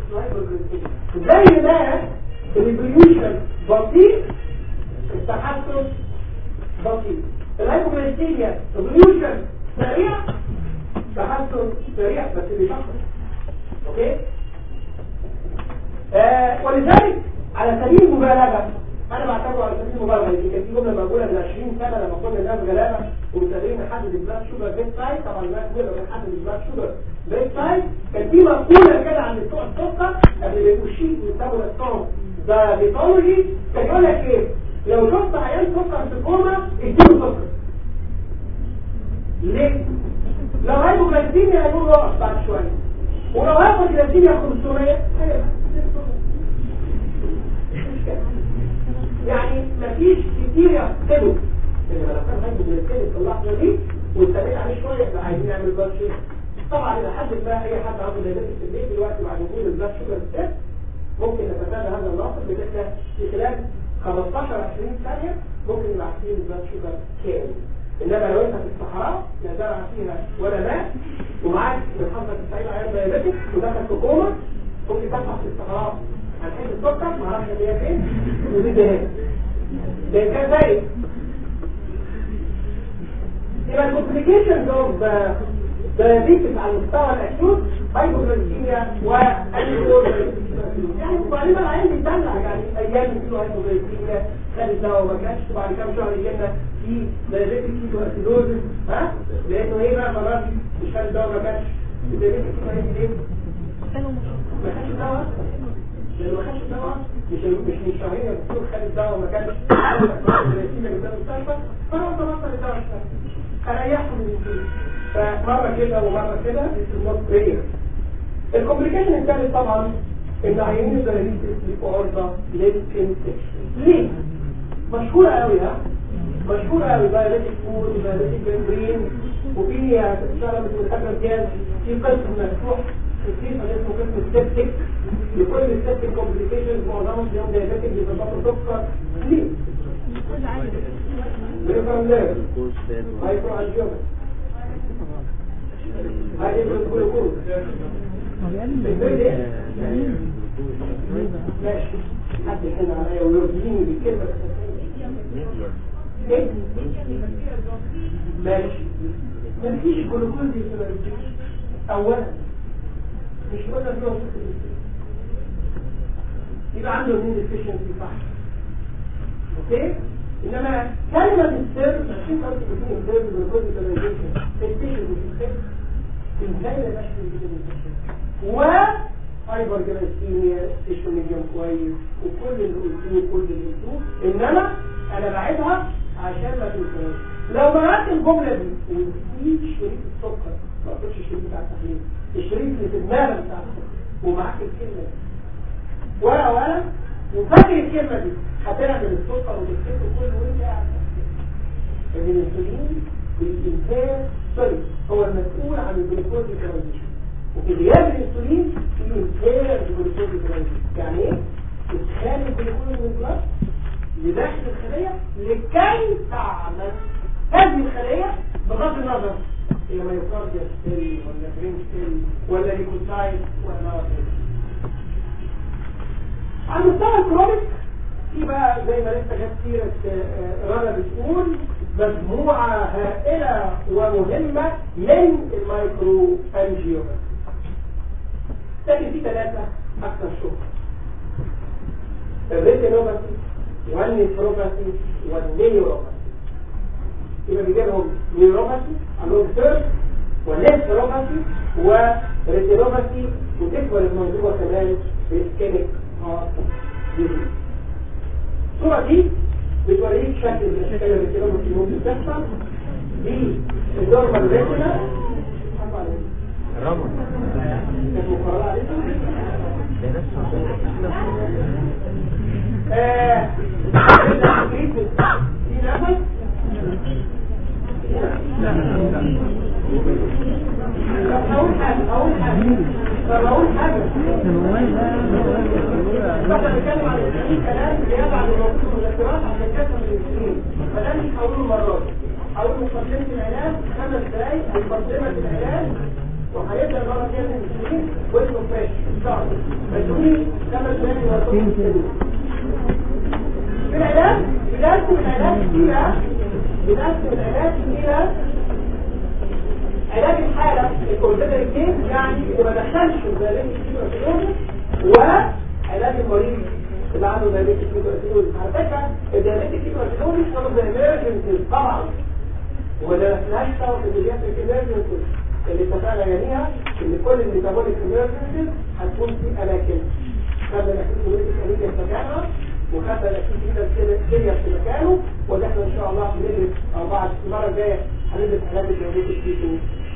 زي ما الريفوليوشن بطيء التحسن بطيء الهايبوغليسيميا ريفوليوشن سريع تحسن سريع بس بيشخص اوكي آه ولذلك على سبيل المبالغه انا بعتبره على سبيل المبالغه دي كانت في جمله مقوله من 20 سنه لما كنا الناس غلابه ومسافرين نحدد البلاد شوجر بيت سايد طبعا الناس نقدر نحدد البلاد شوجر بيت سايد كان في مقوله كده عن بتوع السكر اللي بيبقوا شيك بيسموا نفسهم ده بيتولوجي كان يقول لك ايه لو شفت عيان سكر في كوما اديله سكر ليه؟ لو هايبوغليسيميا هيقول له بعد شويه ولو هايبوغليسيميا 500 يعني مفيش كتير يفقدوا انما لو كان هايبوغليسيميا في اللحظه دي واستنيت عليه شويه احنا عايزين نعمل بلاد شوجر طبعا الى حد ما اي حد عنده دايبيتس في البيت دلوقتي بعد وجود البلاد شوجر ستيب ممكن نتفادى هذا الناقص بان احنا في خلال 15 20 ثانيه ممكن نبقى عارفين البلاد شوجر كام انما لو انت في الصحراء لا زرع فيها ولا ماء ومعاك من حظك السعيد عيان دايبيتك ودخل في كوما ممكن تبحث في الصحراء عن حته السكر ما اعرفش هي فين ودي ده ده كان زي يبقى الكومبليكيشنز اوف دايابيتس على المستوى الاكيوت هايبوغليسيميا والانيول يعني غالبا العيان بيدلع يعني ايام يجيله هايبوغليسيميا خد الدواء وما كانش وبعد كام شهر يجي لنا في دايابيتس كيتو اسيدوزس ها لانه ايه بقى خلاص مش خد الدواء ما كانش الدايابيتس كيتو اسيدوزس ليه؟ ما خدش الدواء لانه ما خدش الدواء مش مش من شهرين الدكتور خد الدواء وما كانش الجليسيميا اللي قدام المستشفى فانا بطل الدواء اريحه من الدكتور فمره كده ومره كده النوت رير الكومبليكيشن الثالث طبعا ان عينين الدلاليز بيبقوا عرضه للانفكشن ليه؟ مشهوره قوي ها مشهوره قوي دايليتك فود ودايليتك جنبرين وفي شغله مثل الحاجه ديال في قسم مفتوح الكيس اسمه قسم السبتك لكل السبتك كومبليكيشنز معظمهم اليوم دايباتيك بيظبطوا سكر ليه؟ بريفرم نيرف هايبرو انجيوما هاي الجلوكوز ماشي حد يحن عليا ويرضيني بالكلمة ايه؟ ماشي مفيش جلوكوز يسمى اولا مش قلنا فيه وصف يبقى عنده مين efficiency صح اوكي انما كلمة السر عشان قلت بسين السر بالجلوكوز يسمى التيشن مش الخير ازاي ده بشكل و هايبر جلايسيميا تشرب مليون كويس وكل اللي قلتوه كل اللي قلتوه انما انا بعيدها عشان ما تنساش لو مرات الجمله دي ونسيت شريط السكر ما قلتش الشريط بتاع التحليل الشريط اللي في دماغك بتاع السكر ومعاك الكلمه دي ورقه وقلم وفاكر الكلمه دي هتعمل السكر وتفتكر كل وانت قاعد ان الانسولين بالانتاج سوري هو المسؤول عن الجلوكوز ترانزيشن وفي غياب الانسولين في انتاج الجلوكوز ترانزيشن يعني ايه؟ ادخال الجلوكوز من البلاد لداخل الخلية لكي تعمل هذه الخلية بغض النظر هي مايوكارديا ستيل ولا برين ستيل ولا ليكوسايت ولا غيره على مستوى الكرونيك في بقى زي ما لسه جت سيرة رنا بتقول مجموعة هائلة ومهمة من المايكرو انجيوما لكن في ثلاثة أكثر شهرة الريتينوباثي والنيفروباثي والنيوروباثي يبقى بيجيبهم نيوروباثي عندهم سيرف ونيفروباثي وريتينوباثي وتكبر المنظومة كمان بسكينيك هارت ديزيز الصورة دي بتوريك شكل من اشكال الريتينوباثي ممكن تحصل دي النورمال ريتينا الرمل كانت مقررة عليكم ده نفسه آه، في نفس طب أقول حاجة أقول حاجة طب أقول حاجة مثلا بتكلم عن الانسولين كلام زيادة عن الموضوع والاختراع عشان كسر الانسولين فده مش هقوله مرة هقول مقدمة العلاج خمس دقايق مقدمة العلاج وهيبدأ المرة الجاية الانسولين واسمه فريش ستارت فادوني خمس دقايق وهقول الانسولين في العلاج بنقسم العلاج إلى بنقسم العلاج إلى علاج الحالة الكورتيكال كيس يعني اللي ما دخلش الدايابيتس كيتوسيدوز وعلاج المريض اللي عنده دايابيتس كيتوسيدوز على فكرة الدايابيتس كيتوسيدوز كانوا زي ايمرجنسي طبعا ولا فيهاش طبعا البيدياتريك ايمرجنسي اللي اتفقنا جميعا ان كل الميتابوليك ايمرجنسي هتكون في اماكن خدنا الاكيد في مكانها وخدنا الاكيد كده في مكانه وداخل ان شاء الله بندرس او بعد المره الجايه هندرس علاج الدايابيتس كيتوسيدوز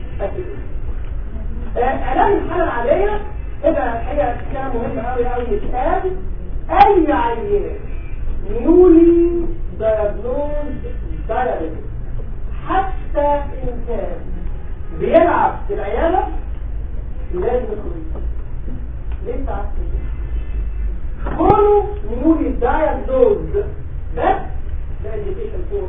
علاج الحالة العادية كده الحقيقة كلام مهم قوي قوي يتقال أي عيان نيولي دايجنوز دايابيتس حتى إن كان بيلعب في العيادة لازم يكون ليه تعرف كونه نيولي دايجنوز بس ده انديكيشن فور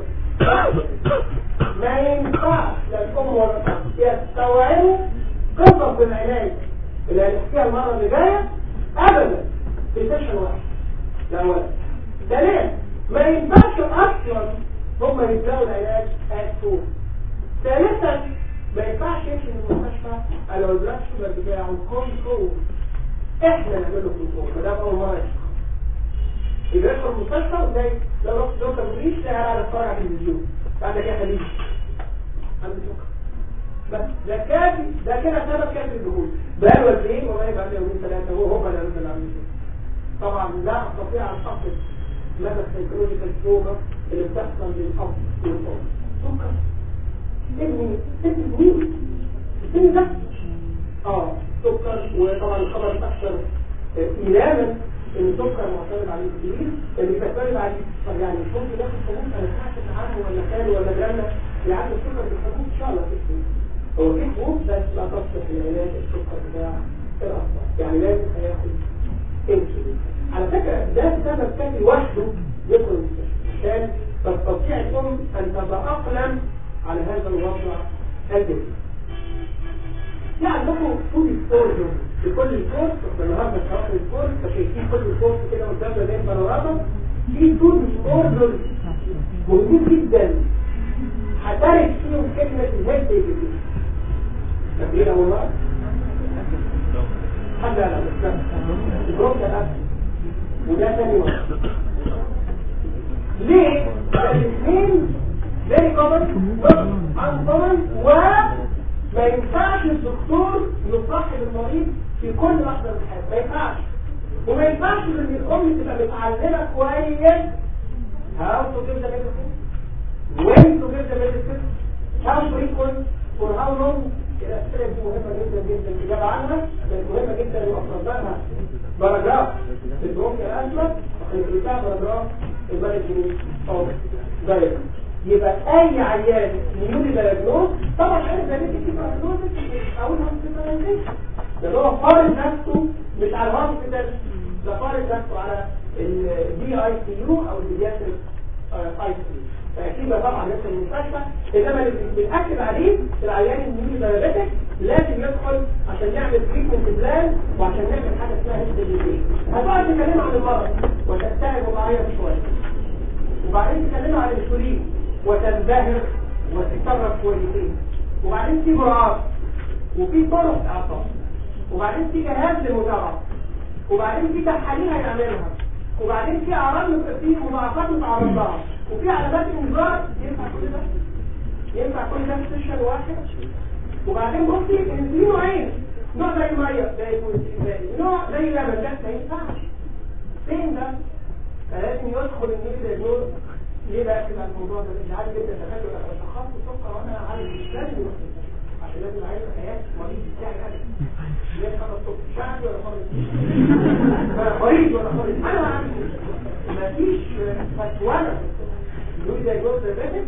ما ينفعش للأم والأب يستوعبوا قصص العلاج اللي هنحكيها المرة اللي جاية أبدا في سيشن واحد ده أولا ثانيا ما ينفعش أصلا هم يبدأوا العلاج at home ثالثا ما ينفعش يمشي من المستشفى على البلاد شوجر بتاعه كنترول احنا نعمل له كنترول فده أول مرة يحصل يبقى يدخل المستشفى وزي لو رحت دكتور بوليس لا على اتفرج على التلفزيون بعد كده خليج عندي سكر بس ده كافي ده كده سبب كافي الدخول بقاله قد ايه والله بقى له يومين ثلاثه هو هو اللي اللي عامل كده طبعا لا استطيع ان اصف مدى السيكولوجيكال تروما اللي بتحصل للاب والام سكر ابني ابني مين ابني ده اه سكر وطبعا الخبر الاكثر ايلاما ان السكر معتمد عليه كتير اللي بيعتمد عليه طب يعني مش ممكن ياخد حبوب انا سمعت عنه ولا خاله ولا جنة يعني السكر بالحبوب ان شاء الله تكتب هو في حبوب بس لا تصلح لعلاج السكر بتاع الاطفال يعني لازم هياخد انسولين على فكره ده سبب كافي لوحده يدخل المستشفى عشان تستطيع الام ان تتاقلم على هذا الوضع الجديد في عندكم فود اكسبوجر في كل الكورس احنا النهارده شرحنا الكورس فشايفين كل الكورس كده قدامنا زي البانوراما في فود اكسبوجر مهم جدا هترك فيهم كلمة الهيد دي تبرير أول مرة حد لا لا البروك ده وده ثاني مرة ليه؟ لأن الاثنين very common uncommon وما ينفعش الدكتور يصحب المريض في كل لحظة من الحياة ما ينفعش وما ينفعش ان الام تبقى متعلمة كويس how to give the medicine when to give the medicine how frequent for how long الأسئلة دي مهمة جدا جدا الإجابة عنها لأن مهمة جدا إن أفرض لها باراجراف في البروك الأسود اللي بتاع باراجراف المانجمنت أوف دايجنوز يبقى أي عيان نيولي دايجنوز طبعا عارف ده ليه في باراجراف أول هوسبيتاليزيشن ده هو فارض نفسه مش على الهوسبيتال ده فارض نفسه على الدي اي سي يو أو البيدياتريك اي سي يو فأكيد طبعا يدخل المستشفى إنما اللي بنأكد عليه العيان النيولي دايابيتك لازم يدخل عشان يعمل تريتمنت بلان وعشان نعمل حاجة اسمها هيد دي هتقعد تتكلم عن المرض وتستعب وتعيط شوية وبعدين تتكلم عن الانسولين وتنبهر وتتصرف كويسين وبعدين في جرعات وفي طرق اعصاب وبعدين في جهاز للمتابعة وبعدين في تحاليل هيعملها وبعدين في اعراض في مضاعفات متعرض لها وفي علامات انذار ينفع كل ده ينفع كل ده في سيشن واحد وبعدين بصي ان في نوعين نوع زي الميه زي الكوليسترول نوع زي اللبن ده ما ينفعش فين ده فلازم يدخل النيل ده يقول ليه بقى كده الموضوع ده اللي عادي جدا تخيل انا بشخص السكر وانا عايز لازم يروح عشان لازم عايز حياه مريض بتاعي انا ليه خمس صوت شعبي ولا مريض مريض ولا مريض انا عارف مفيش فتوانه يقول ده جوز البيت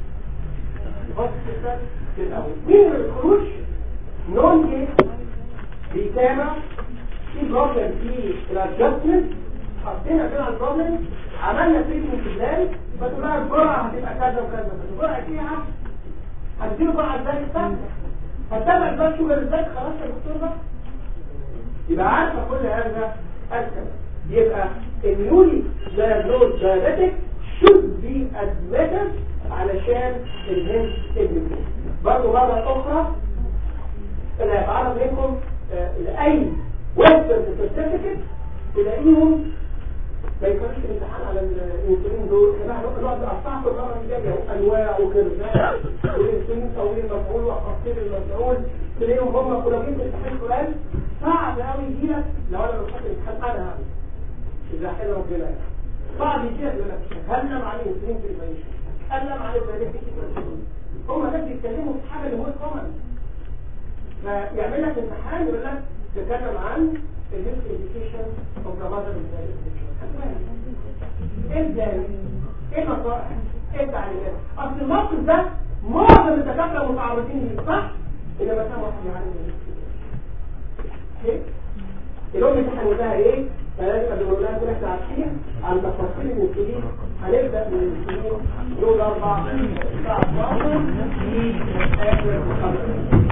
بص كده الاول مين اللي الخروج نون كيس بيتابع في بروبلم في الادجستمنت حطينا كده البروبلم عملنا تريتمنت بلان فتقول لها الجرعه هتبقى كذا وكذا بس الجرعه فيها هتديله جرعه ازاي الثانيه هتتابع البلاد شوجر ازاي خلاص يا دكتور بقى يبقى عارفه كل هذا اسهل يبقى النيولي diagnosed diabetic should be admitted علشان الهند تدمج برضو مرة أخرى أنا هتعرض منكم لأي ويسترن سيرتيفيكت تلاقيهم ما يكونش الامتحان على الانسولين دول احنا نقعد نقطعكم المره الجايه انواع وكيرفات والانسولين طويل المفعول وقصير المفعول تلاقيهم هم كلهم في الامتحان سؤال صعب قوي يجي لك لو انا بحط الامتحان انا هعمل اذا حل ربنا يعني بعض يجيب يقول لك هنم على الانسولين في المعيشه هنم على الدايبيتيك هم ناس بيتكلموا في حاجه اللي هو كومن فيعمل لك امتحان يقول لك تتكلم عن الهيلث اديوكيشن اوف ذا ماذر ازاي ايه النصائح ايه التعليمات اصل الموقف ده معظم الدكاتره متعرضين ليه صح اذا ما كان واحد يعلم ايه الام امتحان لها ايه فلازم اقول لها كل احنا عارفين عن تفاصيل الانسولين هنبدا من الانسولين يوم اربع الساعه 12 في اخر المحاضره